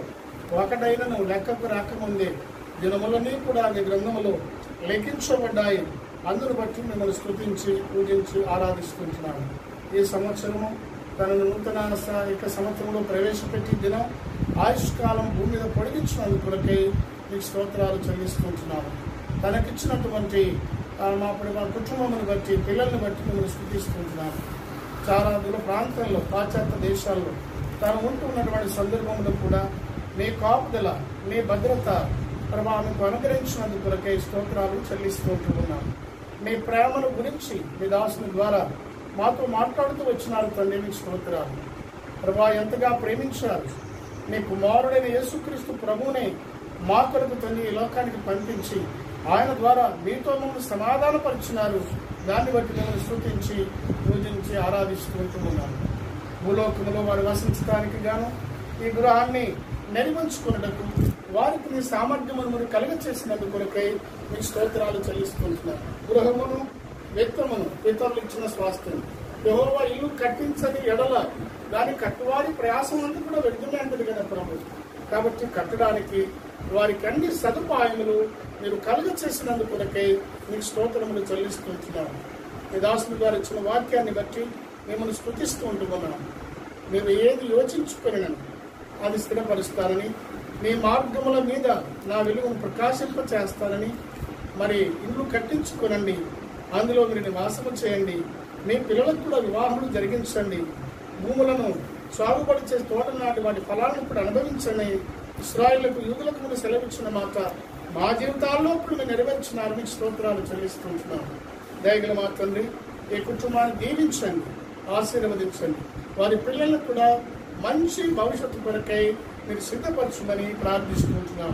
ఒకటైనను లెక్కకు రాకముందే దినములన్నీ కూడా మీ గ్రంథములో లెక్కించబడ్డాయి అందును బట్టి మిమ్మల్ని స్తుతించి పూజించి ఆరాధిస్తుంటున్నాను ఈ సంవత్సరము తన నూతన స- ఇక సంవత్సరంలో ప్రవేశపెట్టి దినం ఆయుష్కాలం భూమి మీద పొడిగించినందుకు కొరకై మీకు స్తోత్రాలు చెల్లిస్తుంటున్నాను తనకిచ్చినటువంటి ఆ, మా ఇప్పుడు మా కుటుంబమును బట్టి పిల్లల్ని బట్టి మిమ్మల్ని స్థుతిస్తుంటున్నాను చాలా దూర ప్రాంతాల్లో పాశ్చాత్య దేశాల్లో తాను ఉంటున్నటువంటి సందర్భంలో కూడా మీ కాపుదల మీ భద్రత ప్రభా మీకు అనుగ్రహించినందుకు కొరకై స్తోత్రాలు చెల్లిస్తూ ఉంటున్నాను మీ ప్రేమను గురించి మీ దాసుని ద్వారా మాతో మాట్లాడుతూ వచ్చినారు తండ్రి మీకు స్తోత్రాలు ప్రభా ఎంతగా ప్రేమించారు మీ కుమారుడైన యేసుక్రీస్తు ప్రభువుని మా కొరకు తండ్రి ఈ లోకానికి పంపించి ఆయన ద్వారా మీతో మమ్మల్ని సమాధానపరిచినారు దాన్ని బట్టి మిమ్మల్ని స్థుతించి పూజించి ఆరాధిస్తూ ఉంటున్నాను భూలోకములో వారు వసించడానికి గాను ఈ గృహాన్ని నెరవేర్చుకున్నటకు వారికి నీ సామర్థ్యమును మీరు కలుగ చేసినందుకు కొరకై మీ స్తోత్రాలు చెల్లిస్తుంటున్నారు గృహమును వ్యక్తమును ఇతరులు ఇచ్చిన స్వాస్థ్యం యెహోవా ఇల్లు కట్టించని ఎడల దాని కట్టువారి ప్రయాసం అంతా కూడా వ్యర్థమే అంటది కదా ప్రభు కాబట్టి కట్టడానికి వారికి అన్ని సదుపాయములు మీరు కలుగ చేసినందుకు కొరకై మీకు స్తోత్రములు చెల్లిస్తుంటున్నాను మీ దాసుని గారు ఇచ్చిన వాక్యాన్ని బట్టి మిమ్మల్ని స్థుతిస్తూ ఉంటున్నాను మీరు ఏది యోచించుకుని అది స్థిరపరుస్తానని మీ మార్గముల మీద నా వెలుగును ప్రకాశింప చేస్తానని మరి ఇల్లు కట్టించుకోనండి అందులో మీరు నివాసము చేయండి మీ పిల్లలకు కూడా వివాహములు జరిగించండి భూములను సాగుబడి చేసి తోట నాటి వాటి ఫలాలను కూడా అనుభవించండి ఇస్రాయిలకు యూదులకు మీరు సెలవిచ్చిన మాట మా జీవితాల్లో ఇప్పుడు మీరు నెరవేర్చినారు మీకు స్తోత్రాలు చెల్లిస్తుంటున్నాను దయగల మా తండ్రి ఈ కుటుంబాన్ని దీవించండి ఆశీర్వదించండి వారి పిల్లలకు కూడా మంచి భవిష్యత్తు కొరకై మీరు సిద్ధపరచమని ప్రార్థిస్తుంటున్నాను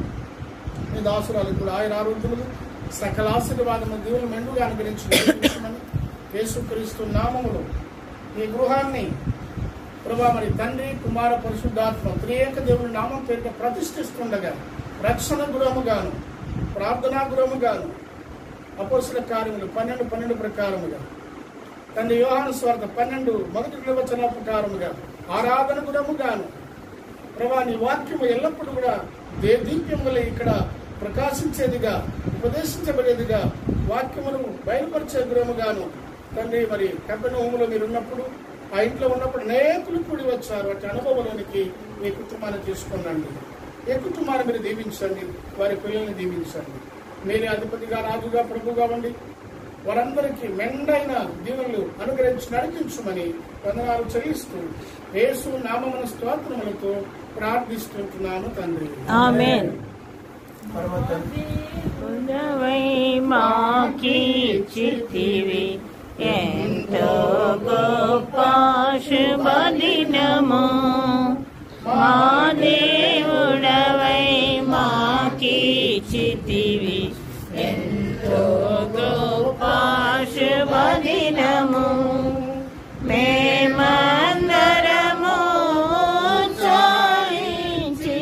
మీ దాసురాలు కూడా ఆయన ఆరోగ్యములు సకల ఆశీర్వాదము దేవుని మెండుగా అనుగ్రహించి నడిపించమని యేసుక్రీస్తు నామములో ఈ గృహాన్ని ప్రభా మరి తండ్రి కుమార పరిశుద్ధాత్మ త్రియేక దేవుని నామం పేరిట ప్రతిష్ఠిస్తుండగా రక్షణ గృహముగాను ప్రార్థనా గృహముగాను అపోసల కార్యములు పన్నెండు పన్నెండు ప్రకారముగా తండ్రి యోహాను స్వార్థ పన్నెండు మొదటి నిర్వచన ప్రకారముగా ఆరాధన గృహముగాను ప్రభా నీ వాక్యము ఎల్లప్పుడూ కూడా దే దీప్యం వల్ల ఇక్కడ ప్రకాశించేదిగా ఉపదేశించబడేదిగా వాక్యమును బయలుపరిచే గృహముగాను తండ్రి మరి కపెనహోములో మీరు ఉన్నప్పుడు ఆ ఇంట్లో ఉన్నప్పుడు అనేకులు కూడి వచ్చారు అటు అనుభవంలోనికి మీ కుటుంబాన్ని తీసుకునండి ఏ కుటుంబాన్ని మీరు దీవించండి వారి పిల్లల్ని దీవించండి మీరే అధిపతిగా రాజుగా ప్రభుగా ఉండి వారందరికీ మెండైన దీవులు అనుగ్రహించి నడిపించమని వందనాలు చెల్లిస్తూ యేసు నామమున స్తోత్రములతో ప్రార్థిస్తుంటున్నాను తండ్రి ఆమేన్ పరమ తండ్రి ఉండవై మాకి చితివి ఎంతో గొప్ప శుభదినము మా దేవుడవై మాకి చితివి ఎంతో గొప్ప శుభదినము మేమందరము చాయించి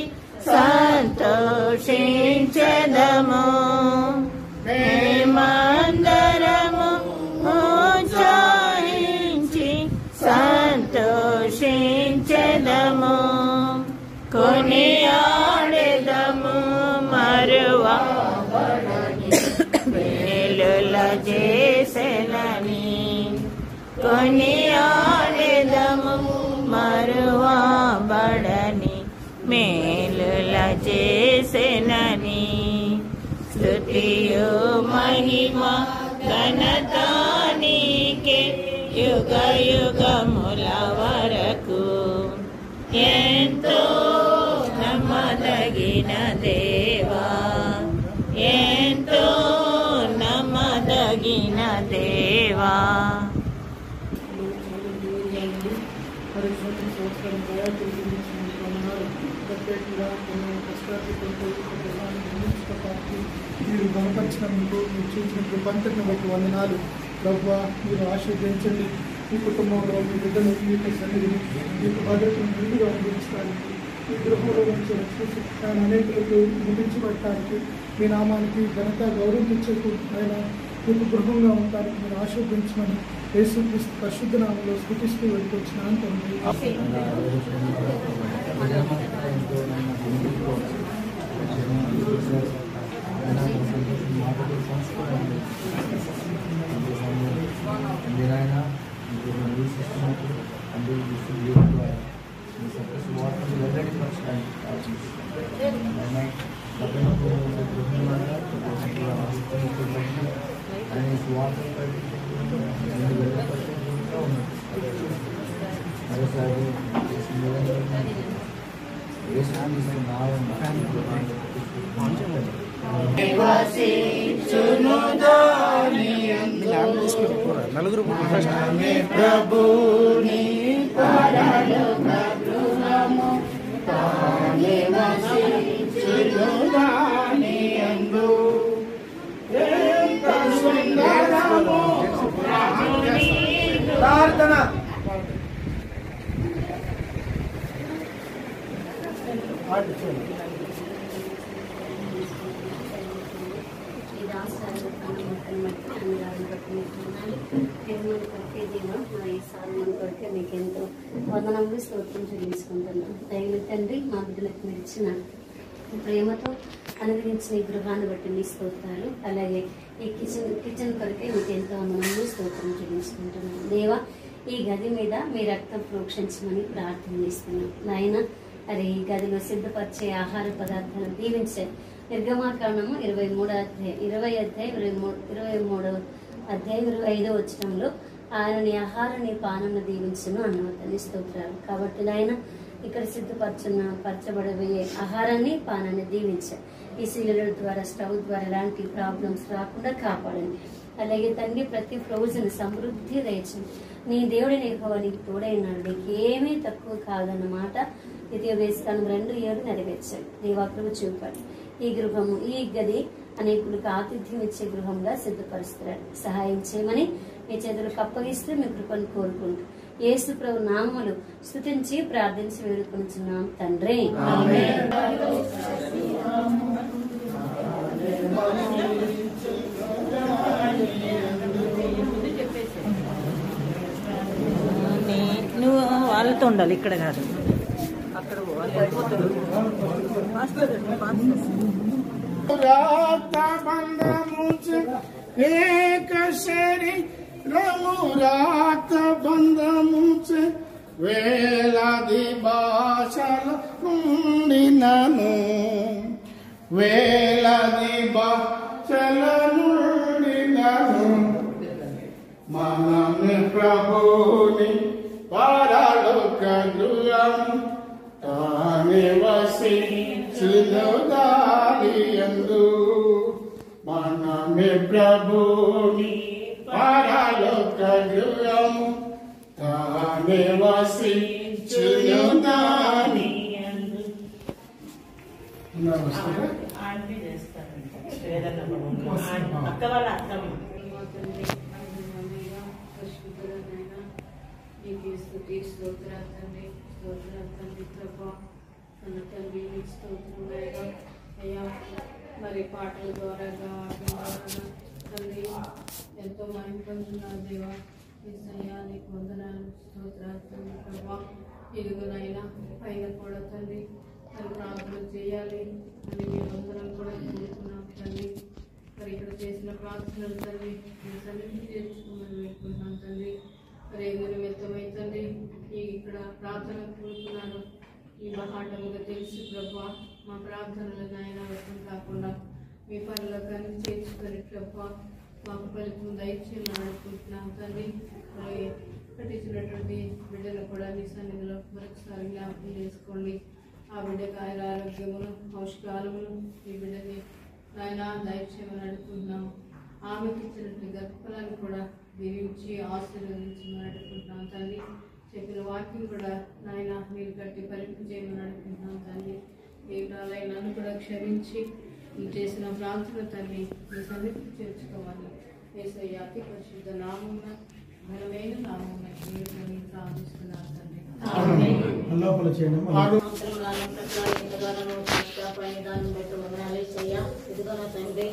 సంతోషించదము మేమందరము చాయించి సంతోషించదము కొని ఆడెదము మరువా మేలుల చేసెనని కొని ఆడెదము మరువబడని మేలుల చేసెనని స్తుతియు మహిమ ఘనతానికే యుగ యుగముల వరకు ఎంతో నమ్మదగిన దేవా ఎంతో నమ్మదగిన దేవా మీరు బలపరిచినందుకు మీరు చూసిన కృపంతటిని బట్టి వందనాలు ప్రభు మీరు ఆశీర్వదించండి మీ కుటుంబంలో మీ బిడ్డలు మీ యొక్క సన్నిధిని మీకు భద్రతను ముందుగా అందించడానికి మీ గృహంలో నుంచి రక్షణ అనేకులకు ముగించబడటానికి మీ నామానికి ఘనత గౌరవం తెచ్చేకు ఆయన మీకు గృహంగా ఉండడానికి మీరు ఆశీర్వదించమని యేసుక్రీస్తు పరిశుద్ధ నామంలో స్థుతిస్తూ వెళ్ళిపోతున్నాను తండ్రి ప్రార్థన ఈ రాష్ట్రాలు మొక్కలు మట్టి అందరాలు పట్టుకుంటున్నాను దేవుని కొరికే దేవ మా ఈ సాధన కొరికే మీకు ఎంతో వందనములు స్తోత్రం చెల్లించుకుంటున్నాను దైవ తండ్రి మా బిడ్డలకు మీరు ఇచ్చిన ఈ ప్రేమతో అనుగ్రహించిన ఈ గృహాన్ని బట్టి మీ స్తోత్రాలు అలాగే ఈ కిచెన్ కిచెన్ కొరికే మీకు ఎంతో వందనములు స్తోత్రం చెల్లించుకుంటున్నాను దేవా ఈ గది మీద మీ రక్తం ప్రోక్షించమని ప్రార్థన చేస్తున్నాం నాయన అరే ఈ గదిలో సిద్ధపరిచే ఆహార పదార్థాలను దీవించే నిర్గమాకాండము ఇరవై మూడో అధ్యాయం ఇరవై అధ్యాయం ఇరవై మూడు ఇరవై మూడో అధ్యాయం ఇరవై ఐదో వచ్చటంలో ఆయన నీ ఆహారాన్ని పానను దీవించను అన్న తల్లి స్తోత్రాలు కాబట్టి నాయన ఇక్కడ సిద్ధపరచున్న పరచబడబోయే ఆహారాన్ని పానాన్ని దీవించారు ఈ సిలిండర్ ద్వారా స్టవ్ ద్వారా ఎలాంటి ప్రాబ్లమ్స్ రాకుండా కాపాడండి అలాగే తండ్రి ప్రతి రోజున సమృద్ధి దయచండి నీ దేవుడి నీకు నీకు తోడైనాడు నీకు ఏమీ తక్కువ కాదన్నమాట ద్వితీయ వేసుకాలం రెండు ఏడు నెరవేర్చాడు దేవాకృప చూపాడు ఈ గృహము ఈ గది అనేకులకు ఆతిథ్యం ఇచ్చే గృహంగా సిద్ధపరుస్తున్నాడు సహాయం చేయమని మీ చేతులకు అప్పగిస్తూ మీ కృపను కోరుకుంటూ యేసు ప్రభు నామములు స్తుతించి ప్రార్థించి వేడుకొనుచున్నాం తండ్రి నీ- నువ్వు వాళ్ళతో ఉండాలి ఇక్కడ కాదు అక్కడ పోవాలి వెళ్ళిపోతాడు. ఫాస్ట్ గా రండి, ఫాస్ట్ గా. రాత బంధముచే ఏక శరీరము రాత బంధముచే వేలాది భాషల నుండి నను వేలాది భాషల నుండి నను మనమే ప్రభుని పరలోక గృహము తానే వసించును దారియందు మనమే ప్రభుని పరలోక గృహము తానే వసించును దారియందు నమస్తే ఆంటీ చేస్తారంట. ఏదన్నా పనులు. ఆంటీ- అక్క వాళ్ళ అత్తమ్మ నీకు స్థుతి స్తోత్రాలు తండ్రి స్తోత్రాలు తండ్రి ప్రభా కన్న తండ్రి నీకు స్తోత్రం నాయనా. అయ్యా మరి పాటల ద్వారా వాటి ద్వారా తండ్రి ఎంతో మహిమ పొందుతున్నారు దేవా ఏసయ్యా నీకు వందనాలు స్తోత్రాలు తండ్రి ప్రభా ఇదిగోనైనా పైన కూడా తండ్రి మరి ప్రార్థన చేయాలి అని మేమందరం కూడా కోరుకున్నాం తండ్రి మరి ఇక్కడ చేసిన ప్రార్థనలు తండ్రి మీ సన్నిధి చేర్చుకోమని వేడుకుంటున్నాం తండ్రి మరి ఏదో నిమిత్తమై తండ్రి ఈ ఇక్కడ ప్రార్థన కోరుకున్నాను ఈ మహాటముగా తెలిసి ప్రభా మా ప్రార్థనలు నాయన వ్యక్తం కాకుండా మీ పనుల కానీ చేర్చుకొని ప్రభా మాకు ఫలితం దయచేయాలని అనుకుంటున్నాం తండ్రి మరి కట్టించినటువంటి బిడ్డను కూడా మీ సన్నిధిలో మరొకసారి జ్ఞాపకం చేసుకోండి ఆ బిడ్డకు ఆయన ఆరోగ్యమును పౌష్టికాలమును ఈ బిడ్డని నాయన దయచేయమని అడుగుతున్నాం ఆమెకి ఇచ్చినట్టు గర్భఫలాన్ని కూడా దీవించి ఆశీర్వదించమని అడుగుతున్నాం తండ్రి చెప్పిన వాక్యం కూడా నాయన మీరు కట్టి పరిపు చేయమని అడుగుతున్నాం తండ్రి దేవుడాలై నన్ను కూడా క్షమించి నువ్వు చేసిన ప్రార్థన తండ్రి మీ సన్నిధికి చేర్చుకోవాలి ఏసయ్య అతి పరిశుద్ధ నామమున బలమైన నామమున మీరు ప్రార్థిస్తున్నాను తండ్రి లోపల చేయండి ఆడు సంవత్సరంగాను ప్రతివారం ఇంతగానో పైన దాన్ని బట్టి వందనాలు చేయ ఇదిగో నా తండ్రి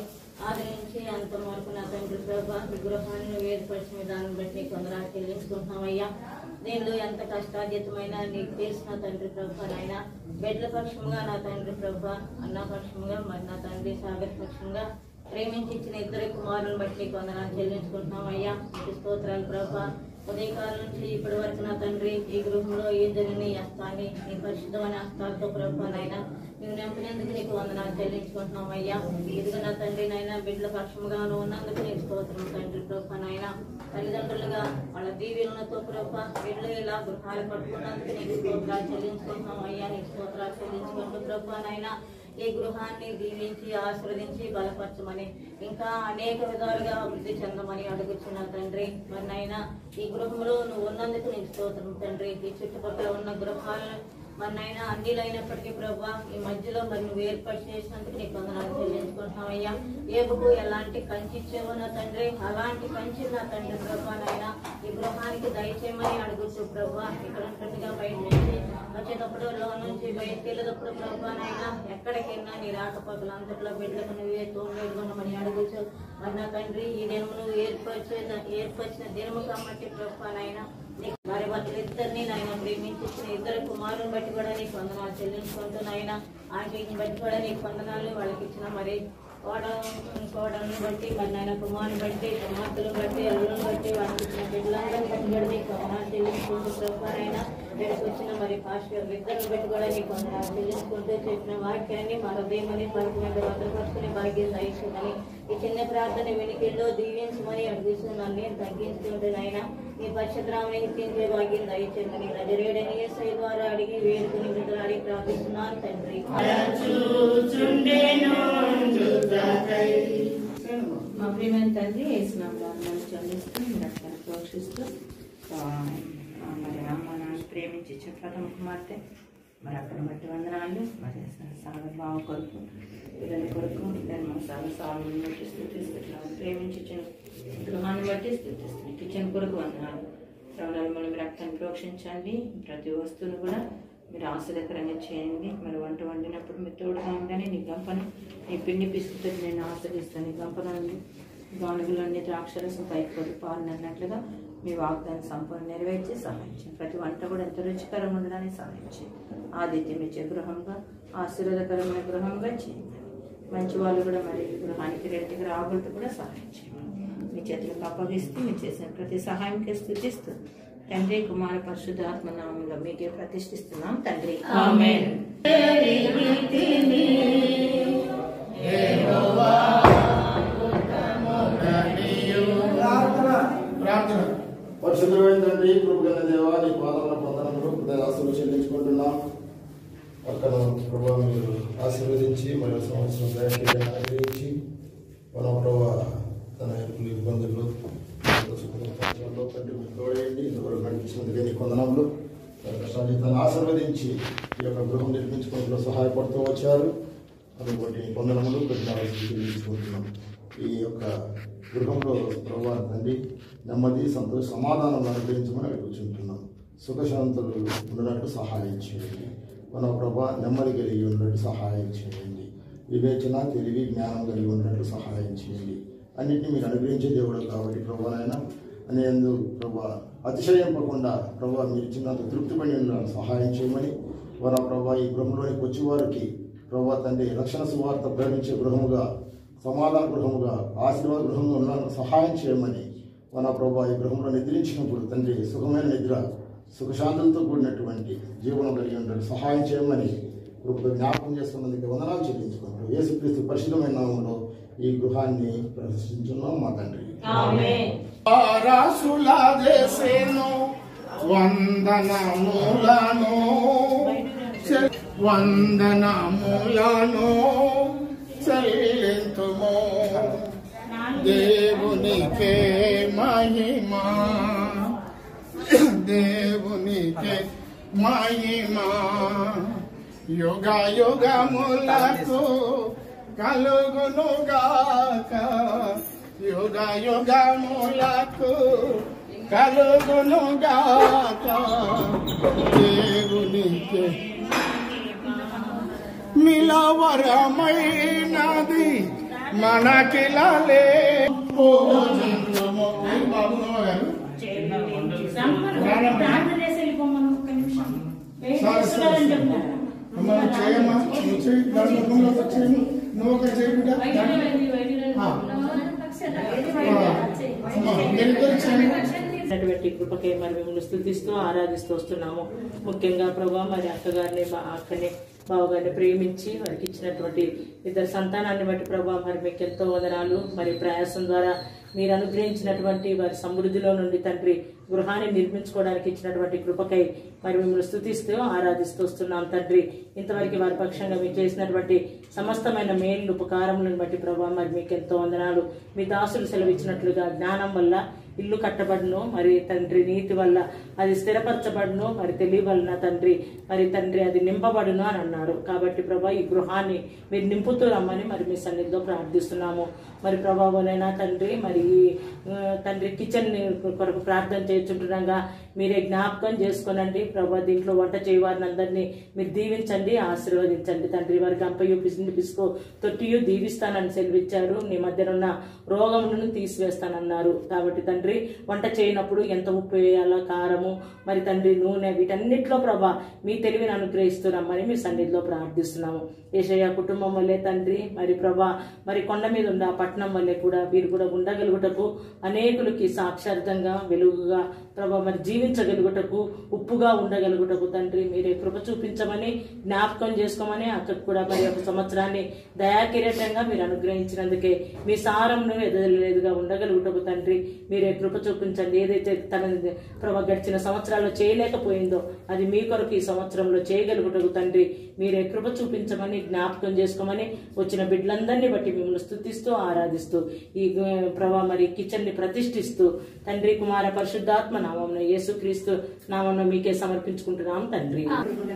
ఆదరించి అంతం వరకు నా తండ్రి ప్రభా విగ్రహాన్ని వేరుపరిచిన విధానం బట్టి కొందరు చెల్లించుకుంటున్నామయ్యా దీనిలో ఎంత కష్టాతీతమైన నీకు తెలిసిన తండ్రి ప్రభా నాయన బిడ్డల పక్షంగా నా తండ్రి ప్రభా అన్న పక్షంగా మరి నా తండ్రి సాగర్ పక్షంగా ప్రేమించి ఇచ్చిన ఇద్దరు కుమారులను బట్టి కొందరు చెల్లించుకుంటున్నామయ్యా నీకు స్తోత్రాలు ప్రభా ఉదయకాలం నుంచి ఇప్పటి వరకు నా తండ్రి ఈ గృహంలో ఏ జరిగిన ఈ హస్తాన్ని నీ పరిశుద్ధమైన హస్తాలతో ప్రభా నాయన మేము నింపినందుకు నీకు వందనాలు చెల్లించుకుంటున్నాం అయ్యా ఇదిగో నా తండ్రి నాయన బిడ్డల పక్షముగాను ఉన్నందుకు నీకు స్తోత్రం తండ్రి ప్రభా నాయన తల్లిదండ్రులుగా వాళ్ళ దీవెనలతో ప్రభా బిడ్డలు ఇలా గృహాలు పట్టుకున్నందుకు నీకు స్తోత్రాలు చెల్లించుకుంటున్నాం అయ్యా నీకు స్తోత్రాలు చెల్లించుకుంటూ ప్రభా నాయన ఈ గృహాన్ని దీవించి ఆశీర్వదించి బలపరచమని ఇంకా అనేక విధాలుగా అభివృద్ధి చెందమని అడుగుచున్న తండ్రి మరి నాయన ఈ గృహంలో నువ్వు ఉన్నందుకు నీకు స్తోత్రం తండ్రి ఈ చుట్టుపక్కల ఉన్న గృహాలను మరి నాయన అన్నిలైనప్పటికీ ప్రభా ఈ మధ్యలో మరి నువ్వు ఏర్పాటు చేసినందుకు నీకు వందనాలు చెల్లించుకుంటున్నామయ్యా ఏబుకు ఎలాంటి కంచి ఇచ్చేవో నా తండ్రి అలాంటి కంచి నా తండ్రి ప్రభా నాయన ఈ గృహానికి దయచేయమని అడుగుతూ ప్రభా ఇక్కడ ఉంటుండగా బయట నుంచి వచ్చేటప్పుడు లో నుంచి బయటకు వెళ్ళేటప్పుడు ప్రభా నాయన ఎక్కడికి వెళ్ళినా నీ రాకపోకలు అంతట్లో బిడ్డలకు నువ్వే తోడుగొనమని అడుగుచు మరి నా తండ్రి ఈ దినము నువ్వు ఏర్పరిచే ఏర్పరిచిన దినము కాబట్టి ప్రభా నాయన నీకు వారి భర్తలు ఇద్దరిని నాయన ప్రేమించిన ఇద్దరు కుమారుని బట్టి కూడా నీకు వందనాలు చెల్లించుకుంటూ నాయన ఆంటీని బట్టి కూడా నీకు వందనాలు వాళ్ళకి ఇచ్చిన మరి కోడ కోడలను బట్టి మరి నాయన కుమారుని బట్టి కుమార్తెలు బట్టి అల్లులను బట్టి వాళ్ళకి ఇచ్చిన బిడ్డలందరిని బట్టి కూడా నీకు వందనాలు చెల్లించుకుంటూ ప్రభానైనా ఇక్కడికి వచ్చిన మరి పాస్టర్ ఇద్దరిని బట్టి కూడా నీకు వందనాలు చెల్లించుకుంటూ చెప్పిన వాక్యాన్ని మన హృదయమని పలుకు మీద భద్రపరుచుకుని భాగ్యం దయచుమని ఈ చిన్న ప్రార్థన వెనుకల్లో దీవించమని అడుగుతున్నాను నేను తగ్గించుకుంటే నాయన నీ పరిశుద్రామని హెచ్చించే భాగ్యం దయచేయమని నజరేడని ఏసై ద్వారా అడిగి వేడుకుని విడుదలాడి ప్రార్థిస్తున్నాను తండ్రి మా ప్రియమైన తండ్రి వేసినాం వందనాలు చెల్లిస్తూ మీరు అట్లా ప్రోక్షిస్తూ ఆ, ఆ, మరి అమ్మ నాన్న ప్రేమించి ఇచ్చిన ప్రథమ కుమార్తె మరి అక్కడ బట్టి వందనాలు మరి సాగర్ బావ కొరకు పిల్లల కొరకు నేను మన సాగర్ సాగుని బట్టి స్థుతిస్తున్నాను ప్రేమించి ఇచ్చిన గృహాన్ని బట్టి స్థుతిస్తున్నాను కిచెన్ కొరకు వందనాలు రవణాలు మనం రక్తాన్ని ప్రోక్షించండి ప్రతి వస్తువును కూడా మీరు ఆశ్చర్యకరంగా చేయండి మరి వంట వండినప్పుడు మీరు తోడుగా ఉండని నీ గంపను నీ పిండి పిసుకుతో నేను ఆశ్రయిస్తాను నీ గంపను గానుగులన్నీ ద్రాక్షరసం పైకి పాలనన్నట్లుగా మీ వాగ్దాన్ని సంపూర్ణ నెరవేర్చి సహాయించండి ప్రతి వంట కూడా ఎంత రుచికరంగా ఉండడానికి సహాయించండి ఆదిత్యం ఇచ్చే గృహంగా ఆశీర్వాదకరమైన గృహంగా చేయండి మంచి వాళ్ళు కూడా మరి గృహానికి రెండుకి రాబోతు కూడా సహాయం చేయండి మీ చేతులకు అప్పగిస్తూ మీరు చేసిన ప్రతి సహాయంకి స్థుతిస్తూ తండ్రి కుమార పరిశుద్ధాత్మ నామంలో మీకే ప్రతిష్ఠిస్తున్నాం తండ్రి ఆమేన్. ప్రార్థన ప్రార్థన పరిశుద్ధమైన తండ్రి కృపగల దేవ నీ పాదముల పొందనములు హృదయాసులు చెల్లించుకుంటున్నాం పక్కన ప్రభావ మీరు ఆశీర్వదించి మరో సంవత్సరం దయచేసి అనుగ్రహించి మన ప్రభావ తన యొక్క ఇబ్బందుల్లో సంవత్సరంలో తండ్రి మీరు తోడేయండి ఇంతవరకు నడిపించినందుకే నీ కొందనములు కష్టాన్ని తను ఆశీర్వదించి ఈ యొక్క గృహం నిర్మించుకోవడంలో సహాయపడుతూ వచ్చారు అందుకోటి నీ కొందనములు కఠినాలు చెల్లించుకుంటున్నాం ఈ యొక్క గృహంలో ప్రభావ తండ్రి నెమ్మది సంతోష సమాధానం అనుగ్రహించమని అడుగుచుంటున్నాం సుఖశాంతులు ఉండనట్టు సహాయం చేయండి మన ప్రభా నెమ్మది కలిగి ఉన్నట్టు సహాయం చేయండి వివేచన తెలివి జ్ఞానం కలిగి ఉన్నట్టు సహాయం చేయండి అన్నింటినీ మీరు అనుగ్రహించే దేవుడు కాబట్టి ప్రభానైనా అనేందు ప్రభా అతిశయింపకుండా ప్రభా మీరు ఇచ్చినంత తృప్తి పడి ఉండాలని సహాయం చేయమని మన ప్రభా ఈ గృహంలోనికి వచ్చే వారికి ప్రభా తండ్రి రక్షణ సువార్త ప్రేమించే గృహముగా సమాధాన గృహముగా ఆశీర్వాద గృహంగా ఉన్న సహాయం చేయమని మన ప్రభా ఈ గృహంలో నిద్రించినప్పుడు తండ్రి సుఖమైన నిద్ర సుఖశాంతులతో కూడినటువంటి జీవనం కలిగి ఉంటాడు సహాయం చేయమని ఇప్పుడు జ్ఞాపకం చేసుకున్నందుకు వందనాలు చెల్లించుకుంటూ యేసుక్రీస్తు పరిశుద్ధమైన నామంలో ఈ గృహాన్ని ప్రదర్శించున్నాం మా తండ్రి ఆమేన్. రాసుల దేశేను వందనములను చె- వందనములను చెల్లింతుము దేవునికే మహిమా దేవునికే మహిమా యుగ యుగములకు కలుగునుగాక యుగ యుగములకు కలుగునుగాక దేవునికే నిలవరమైనది మనకిలాలే ఓ జన్మము. ఏం బాబు నవ్వ గారు ప్రార్థన చేసి వెళ్ళిపోమను ఒక్క నిమిషం వెయిట్ సరే, సరే, చేస్తున్నారని సరే. చెప్తున్నారు. అమ్మ నువ్వు చేయమ్మా నువ్వు చేయి దాని ముఖంలోకి వచ్చేయండి నువ్వు ఒక చేయి బిడ్డ వైద్యులు వైద్యులు వైద్యులు ఆ. అమ్మ మీరిద్దరు చేయండి ఉన్నటువంటి కృపకే మరి మిమ్మల్ని స్థుతిస్తూ ఆరాధిస్తూ వస్తున్నాము ముఖ్యంగా ప్రభా మరి అక్కగారిని మా అక్కని బావగారిని ప్రేమించి వారికి ఇచ్చినటువంటి ఇద్దరు సంతానాన్ని బట్టి ప్రభా మరి మీకు ఎంతో వదనాలు మరి ప్రయాసం ద్వారా మీరు అనుగ్రహించినటువంటి వారి సమృద్ధిలో నుండి తండ్రి గృహాన్ని నిర్మించుకోవడానికి ఇచ్చినటువంటి కృపకై మరి మిమ్మల్ని స్థుతిస్తూ ఆరాధిస్తూ వస్తున్నాం తండ్రి ఇంతవరకు వారి పక్షంగా మీరు చేసినటువంటి సమస్తమైన మేలు ఉపకారములను బట్టి ప్రభా మరి మీకు ఎంతో వందనాలు మీ దాసులు సెలవిచ్చినట్లుగా జ్ఞానం వల్ల ఇల్లు కట్టబడును మరి తండ్రి నీతి వల్ల అది స్థిరపరచబడును మరి తెలివి వలన తండ్రి మరి తండ్రి అది నింపబడును అని అన్నారు కాబట్టి ప్రభా ఈ గృహాన్ని మీరు నింపుతూ రమ్మని మరి మీ సన్నిధిలో ప్రార్థిస్తున్నాము మరి ప్రభావనైనా తండ్రి మరి ఈ, ఆ, తండ్రి కిచెన్ కొరకు ప్రార్థన చేస్తుండగా మీరే జ్ఞాపకం చేసుకోనండి ప్రభా దీంట్లో వంట చేయవారిని అందరినీ మీరు దీవించండి ఆశీర్వదించండి తండ్రి వారికి అంపయు పిసిని పిసుకో తొట్టియు దీవిస్తానని సెలవిచ్చారు నీ మధ్యన ఉన్న రోగములను తీసివేస్తానన్నారు కాబట్టి తండ్రి వంట చేయనప్పుడు ఎంత ఉప్పు వేయాలా కారము మరి తండ్రి నూనె వీటన్నిటిలో ప్రభా మీ తెలివిని అనుగ్రహిస్తున్నామని మీ సన్నిధిలో ప్రార్థిస్తున్నాము ఏషయ్య కుటుంబం వల్లే తండ్రి మరి ప్రభా మరి కొండ మీద ఉన్న ఆ పట్టణం వల్లే కూడా వీరు కూడా ఉండగలుగుటకు అనేకులకి సాక్షార్థంగా వెలుగుగా ప్రభా మరి జీవించగలుగుటకు ఉప్పుగా ఉండగలుగుటకు తండ్రి మీరే కృప చూపించమని జ్ఞాపకం చేసుకోమని అక్కడికి కూడా మరి ఒక సంవత్సరాన్ని దయాకిరీటంగా మీరు అనుగ్రహించినందుకే మీ సారంను ఎదలేదుగా ఉండగలుగుటకు తండ్రి మీరే కృప చూపించండి ఏదైతే తన ప్రభా గడిచిన సంవత్సరాల్లో చేయలేకపోయిందో అది మీ కొరకు ఈ సంవత్సరంలో చేయగలుగుటకు తండ్రి మీరే కృప చూపించమని జ్ఞాపకం చేసుకోమని వచ్చిన బిడ్డలందరినీ బట్టి మిమ్మల్ని స్థుతిస్తూ ఆరాధిస్తూ ఈ ఆ, ప్రభా మరి కిచెన్ ని ప్రతిష్ఠిస్తూ తండ్రి కుమార పరిశుద్ధాత్మ నామం యేసుక్రీస్తు నామం మీకే సమర్పించుకుంటున్నాం తండ్రి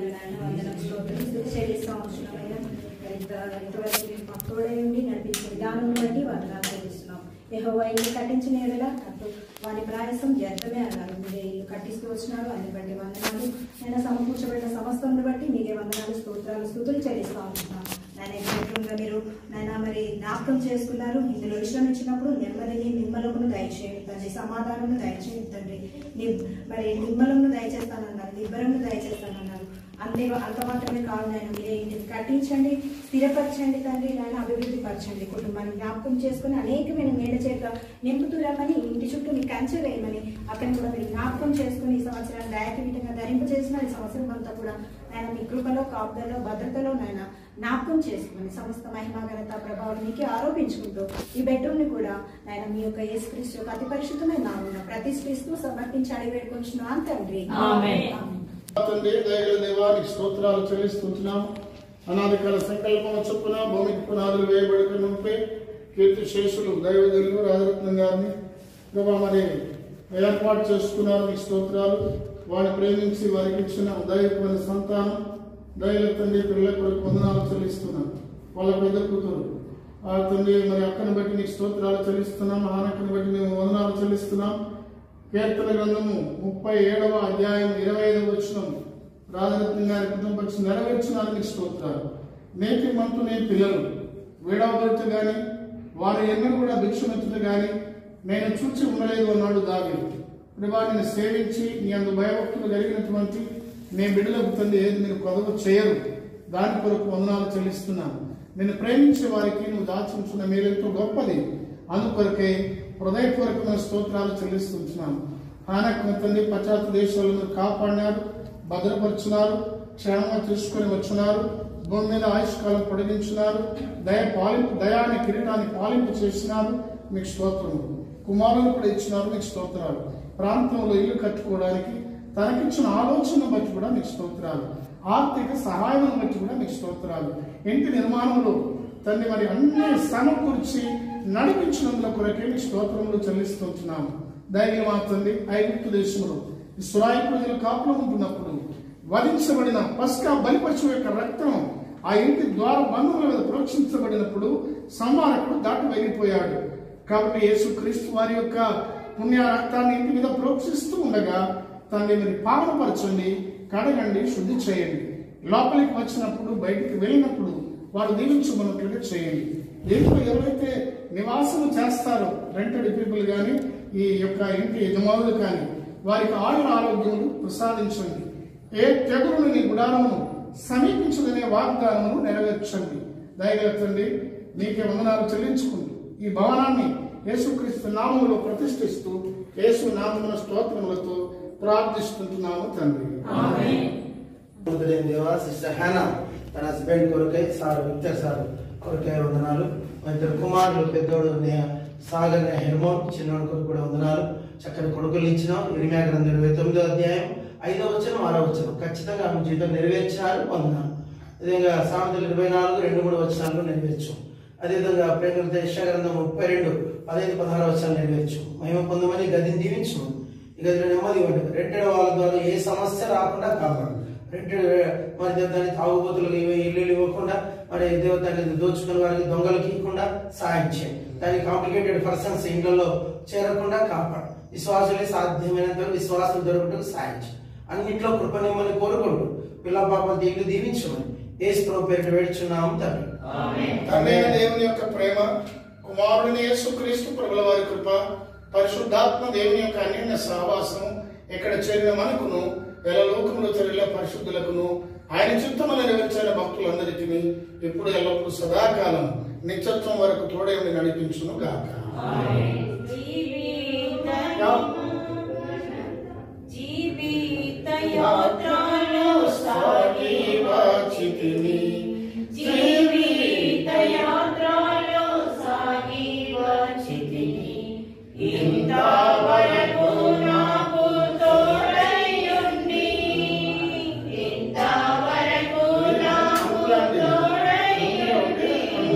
తోడేయండి నడిపించే విధానం బట్టి వందనాలు చెల్లిస్తున్నాం యెహోవా ఇల్లు కట్టించిన ఎడల కట్టు వారి ప్రయాసం వ్యర్థమే అన్నారు మీరే ఇల్లు కట్టిస్తూ వచ్చినారు అందుని బట్టి వందనాలు నేను సమకూర్చబడిన సమస్తమును బట్టి మీరే వందనాలు స్తోత్రాలు స్థుతులు చెల్లిస్తా ఉంటున్నాం నేను ఎగ్జాక్ట్గా మీరు నాయన మరి జ్ఞాపకం చేసుకున్నారు ఇందులో విశ్రమించినప్పుడు నెమ్మదిని నిమ్మలమును దయచేయండి తండ్రి సమాధానమును దయచేయండి తండ్రి ని- మరి నిమ్మలమును దయచేస్తానన్నారు నిబ్బరమును దయచేస్తానన్నారు అంతే అంత మాత్రమే కాదు నాయన మీరే ఇంటిని కట్టించండి స్థిరపరచండి తండ్రి నాయన అభివృద్ధి పరచండి కుటుంబాన్ని జ్ఞాపకం చేసుకుని అనేకమైన మేడ చేత నింపుతూ రమ్మని ఇంటి చుట్టూ మీ కంచె వేయమని అక్కడ కూడా మీరు జ్ఞాపకం చేసుకుని ఈ సంవత్సరాన్ని దయాకిరీటంగా ధరింప చేసిన ఈ సంవత్సరం అంతా కూడా నాయన మీ కృపలో కాపుదలో భద్రతలో నాయన జ్ఞాపకం చేసుకుని సమస్త మహిమా ఘనత ప్రభావం మీకే ఆరోపించుకుంటూ ఈ బెడ్రూమ్ ని కూడా నాయన మీ యొక్క యేసుక్రీస్తు యొక్క అతి పరిశుద్ధమైన నామమున ప్రతిష్ఠిస్తూ సమర్పించి అడిగి వేడుకొంచున్నాను తండ్రి ఆమేన్. ఆమేన్. తండ్రి దయగల దేవానికి స్తోత్రాలు చెల్లిస్తున్నాం అనాదికాల సంకల్పం చొప్పున భూమికి పునాదులు వేయబడిన ఉంటే కీర్తి శేషులు దైవజనులు రాజరత్నం గారిని ప్రభా మరి ఏర్పాటు చేసుకున్నారు మీకు స్తోత్రాలు వారిని ప్రేమించి వారికి ఇచ్చిన దైవమైన సంతానం దయల తండ్రి పిల్లల కొరకు వందనాలు చెల్లిస్తున్నాం వాళ్ళ పెద్ద కూతురు ఆ తండ్రి మరి అక్కను బట్టి నీకు స్తోత్రాలు చెల్లిస్తున్నాం ఆనక్కను బట్టి మేము వందనాలు చెల్లిస్తున్నాం కీర్తన గ్రంథము ముప్పై ఏడవ అధ్యాయం ఇరవై ఐదవ వచ్చినం రాజరత్నం గారి కుటుంబ నెరవేర్చినారు మీకు స్తోత్రాలు నేటి మంతు నే పిల్లలు విడవబడుతూ గాని వారు ఎన్నడూ కూడా భిక్షమెత్తుతూ గాని నేను చూచి ఉండలేదు అన్నాడు దావి ప్రభా నేను సేవించి నీ అందు భయభక్తులు కలిగినటువంటి నీ బిడ్డలకు తండ్రి ఏది మీరు కొదవ చేయరు దాని కొరకు వందనాలు చెల్లిస్తున్నాను నేను ప్రేమించే వారికి నువ్వు దాచుంచిన మీరెంతో గొప్పది అందుకొరకే హృదయపూర్వకమైన స్తోత్రాలు చెల్లిస్తున్నాను ఆనకు తండ్రి పశ్చాత్త దేశాలను మీరు కాపాడినారు భద్రపరుచున్నారు క్షేమంగా తీసుకొని వచ్చినారు భూమి మీద ఆయుష్కాలం పొడిగించినారు దయ పాలింపు దయాన్ని కిరీటాన్ని పాలింపు చేసినారు మీకు స్తోత్రము కుమారులు కూడా ఇచ్చినారు మీకు స్తోత్రాలు ప్రాంతంలో ఇల్లు కట్టుకోవడానికి తనకిచ్చిన ఆలోచన బట్టి కూడా మీకు స్తోత్రాలు ఆర్థిక సహాయం బట్టి కూడా మీకు స్తోత్రాలు ఇంటి నిర్మాణంలో తండ్రి మరి అన్ని సమకూర్చి నడిపించినందుల కొరకే మీ స్తోత్రములు చెల్లిస్తున్నాము దయగల మా తండ్రి ఐగుప్తు దేశంలో ఇస్రాయి ప్రజలు కాపులు ఉంటున్నప్పుడు వధించబడిన పస్కా బలిపశు యొక్క రక్తం ఆ ఇంటి ద్వార బంధువుల మీద ప్రోక్షించబడినప్పుడు సంహారకుడు దాటి వెళ్ళిపోయాడు కాబట్టి యేసుక్రీస్తు వారి యొక్క పుణ్య రక్తాన్ని ఇంటి మీద ప్రోక్షిస్తూ ఉండగా తండ్రి మీరు పావనపరచండి కడగండి శుద్ధి చేయండి లోపలికి వచ్చినప్పుడు బయటికి వెళ్ళినప్పుడు వాడు దీవించమన్నట్లుగా చేయండి దీంట్లో ఎవరైతే నివాసం చేస్తారో రెంటెడ్ పీపుల్ కానీ ఈ యొక్క ఇంటి యజమానులు కానీ వారికి ఆయుర ఆరోగ్యములు ప్రసాదించండి ఏ తెగులను నీ గుడారమును సమీపించదనే వాగ్దానమును నెరవేర్చండి దయగలతండి నీకే వందనాలు చెల్లించుకుంటూ ఈ భవనాన్ని యేసుక్రీస్తు నామములో ప్రతిష్ఠిస్తూ యేసు నామముల స్తోత్రములతో ప్రార్థిస్తుంటున్నాము తండ్రి వందనాలు దేవా సిస్టర్ హ్యానా తన హస్బెండ్ కొరకై సార్ విక్టర్ సార్ కొరకై వందనాలు మా ఇద్దరు కుమారులు పెద్దోడు నే- సాగర్ నే హెర్మోన్ చిన్నోడు కొరకు కూడా వందనాలు చక్కని కొడుకులు ఇచ్చినాం ఇరిమియా గ్రంథం ఇరవై తొమ్మిదో అధ్యాయం ఐదో వచనం ఆరో వచనం ఖచ్చితంగా మీ జీవితం నెరవేర్చినారు వందనాలు అదేవిధంగా సామెతలు ఇరవై నాలుగు రెండు మూడు వచనాలు నెరవేర్చు అదేవిధంగా ప్రేమ దేశ గ్రంథం ముప్పై రెండు పదహైదు పదహారు వచనాలు నెరవేర్చు మహిమ పొందమని గదిని దీవించు ఈ గదిలో నెమ్మది ఇవ్వండి రెంటెడ్ వాళ్ళ ద్వారా ఏ సమస్య రాకుండా కాపాడు రెంటెడ్ మరి దేవతాన్ని తాగుబోతులకు ఇవి ఇల్లు ఇవ్వకుండా మరి దేవతాన్ని దోచుకున్న వారికి దొంగలకు ఇవ్వకుండా సాయం చేయండి దానికి కాంప్లికేటెడ్ పర్సన్స్ ఇంట్లో చేరకుండా కాపాడు విశ్వాసులే సాధ్యమైనంత వరకు విశ్వాసం దొరకటం సాయం చేయండి అన్నింట్లో కృప నిమ్మని కోరుకుంటూ పిల్ల పాపలు దీన్ని దీవించమని ఏసు ప్రభు పేరు వేడుచున్నాము తండ్రి తండ్రి అయిన దేవుని యొక్క ప్రేమ కుమారుని యేసుక్రీస్తు ప్రభుల వారి కృప పరిశుద్ధాత్మ దేవుని యొక్క అన్యోన్య సహవాసం ఇక్కడ చేరిన మనకును ఎలా లోకములు తెలియ పరిశుద్ధులకును ఆయన చిత్తములు నెరవేర్చిన భక్తులందరికీ ఇప్పుడు ఎల్లప్పుడూ సదాకాలం నిత్యత్వం వరకు తోడే ఉండి నడిపించును గాక జీవిత యాత్రలో సాగి వాచితిని జీవిత యాత్రలో సాగి వచ్చితిని ఇంతవరకు నాకు తోడైయుండి ఇంతవరకు నాకు తోడైయుండి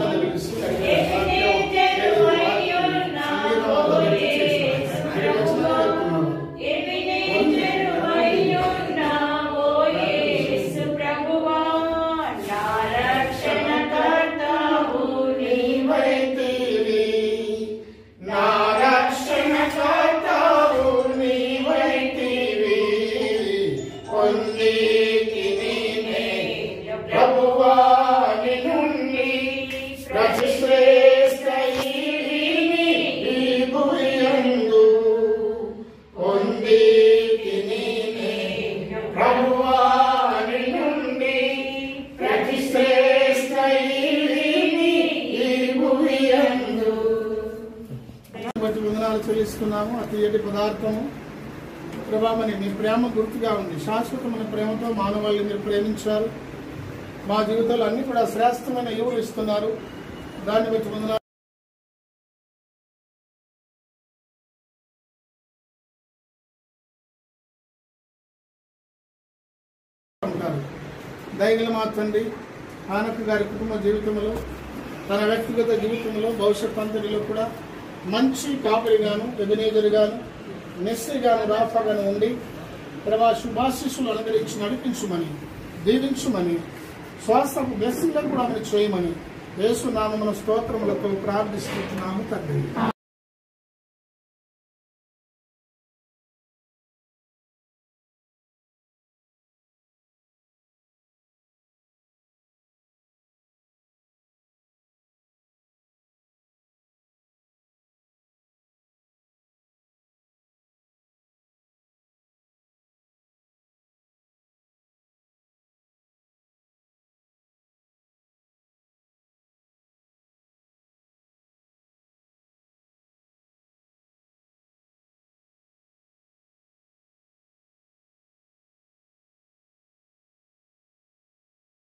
నా రక్షణ కర్తావు నీవైతివి పొందితిని నే ప్రభువాని నుండి ప్రతి శ్రేష్ఠ ఈవిని ఈ భూయందు పొందితిని నే ప్రభువాని నుండి ప్రతి శ్రేష్ఠ ఈవిని ఈ భూయందు బట్టి వందనాలు చెల్లిస్తున్నాము అతి ఏటి పదార్థము ప్రభామని మీ ప్రేమ గుర్తుగా ఉంది శాశ్వతమైన ప్రేమతో మానవాళిని మీరు ప్రేమించారు మా జీవితాలు అన్ని కూడా శ్రేష్టమైన యువులు ఇస్తున్నారు దాన్ని బట్టి వందనాలు ఉంటారు దయగల మా తండ్రి ఆనక్ గారి కుటుంబ జీవితంలో తన వ్యక్తిగత జీవితంలో భవిష్యత్ అంతటిలో కూడా మంచి కాపరిగాను ఎబినేజర్గాను నెస్సీగాను రాఫాగాను ఉండి ప్రభా శుభాశిస్సులు అనుగ్రహించి నడిపించుమని దీవించుమని శ్వాసపు బ్లెస్సింగ్లను కూడా ఆమెను చేయమని యేసు నామమున స్తోత్రములతో ప్రార్థిస్తున్నాము తండ్రి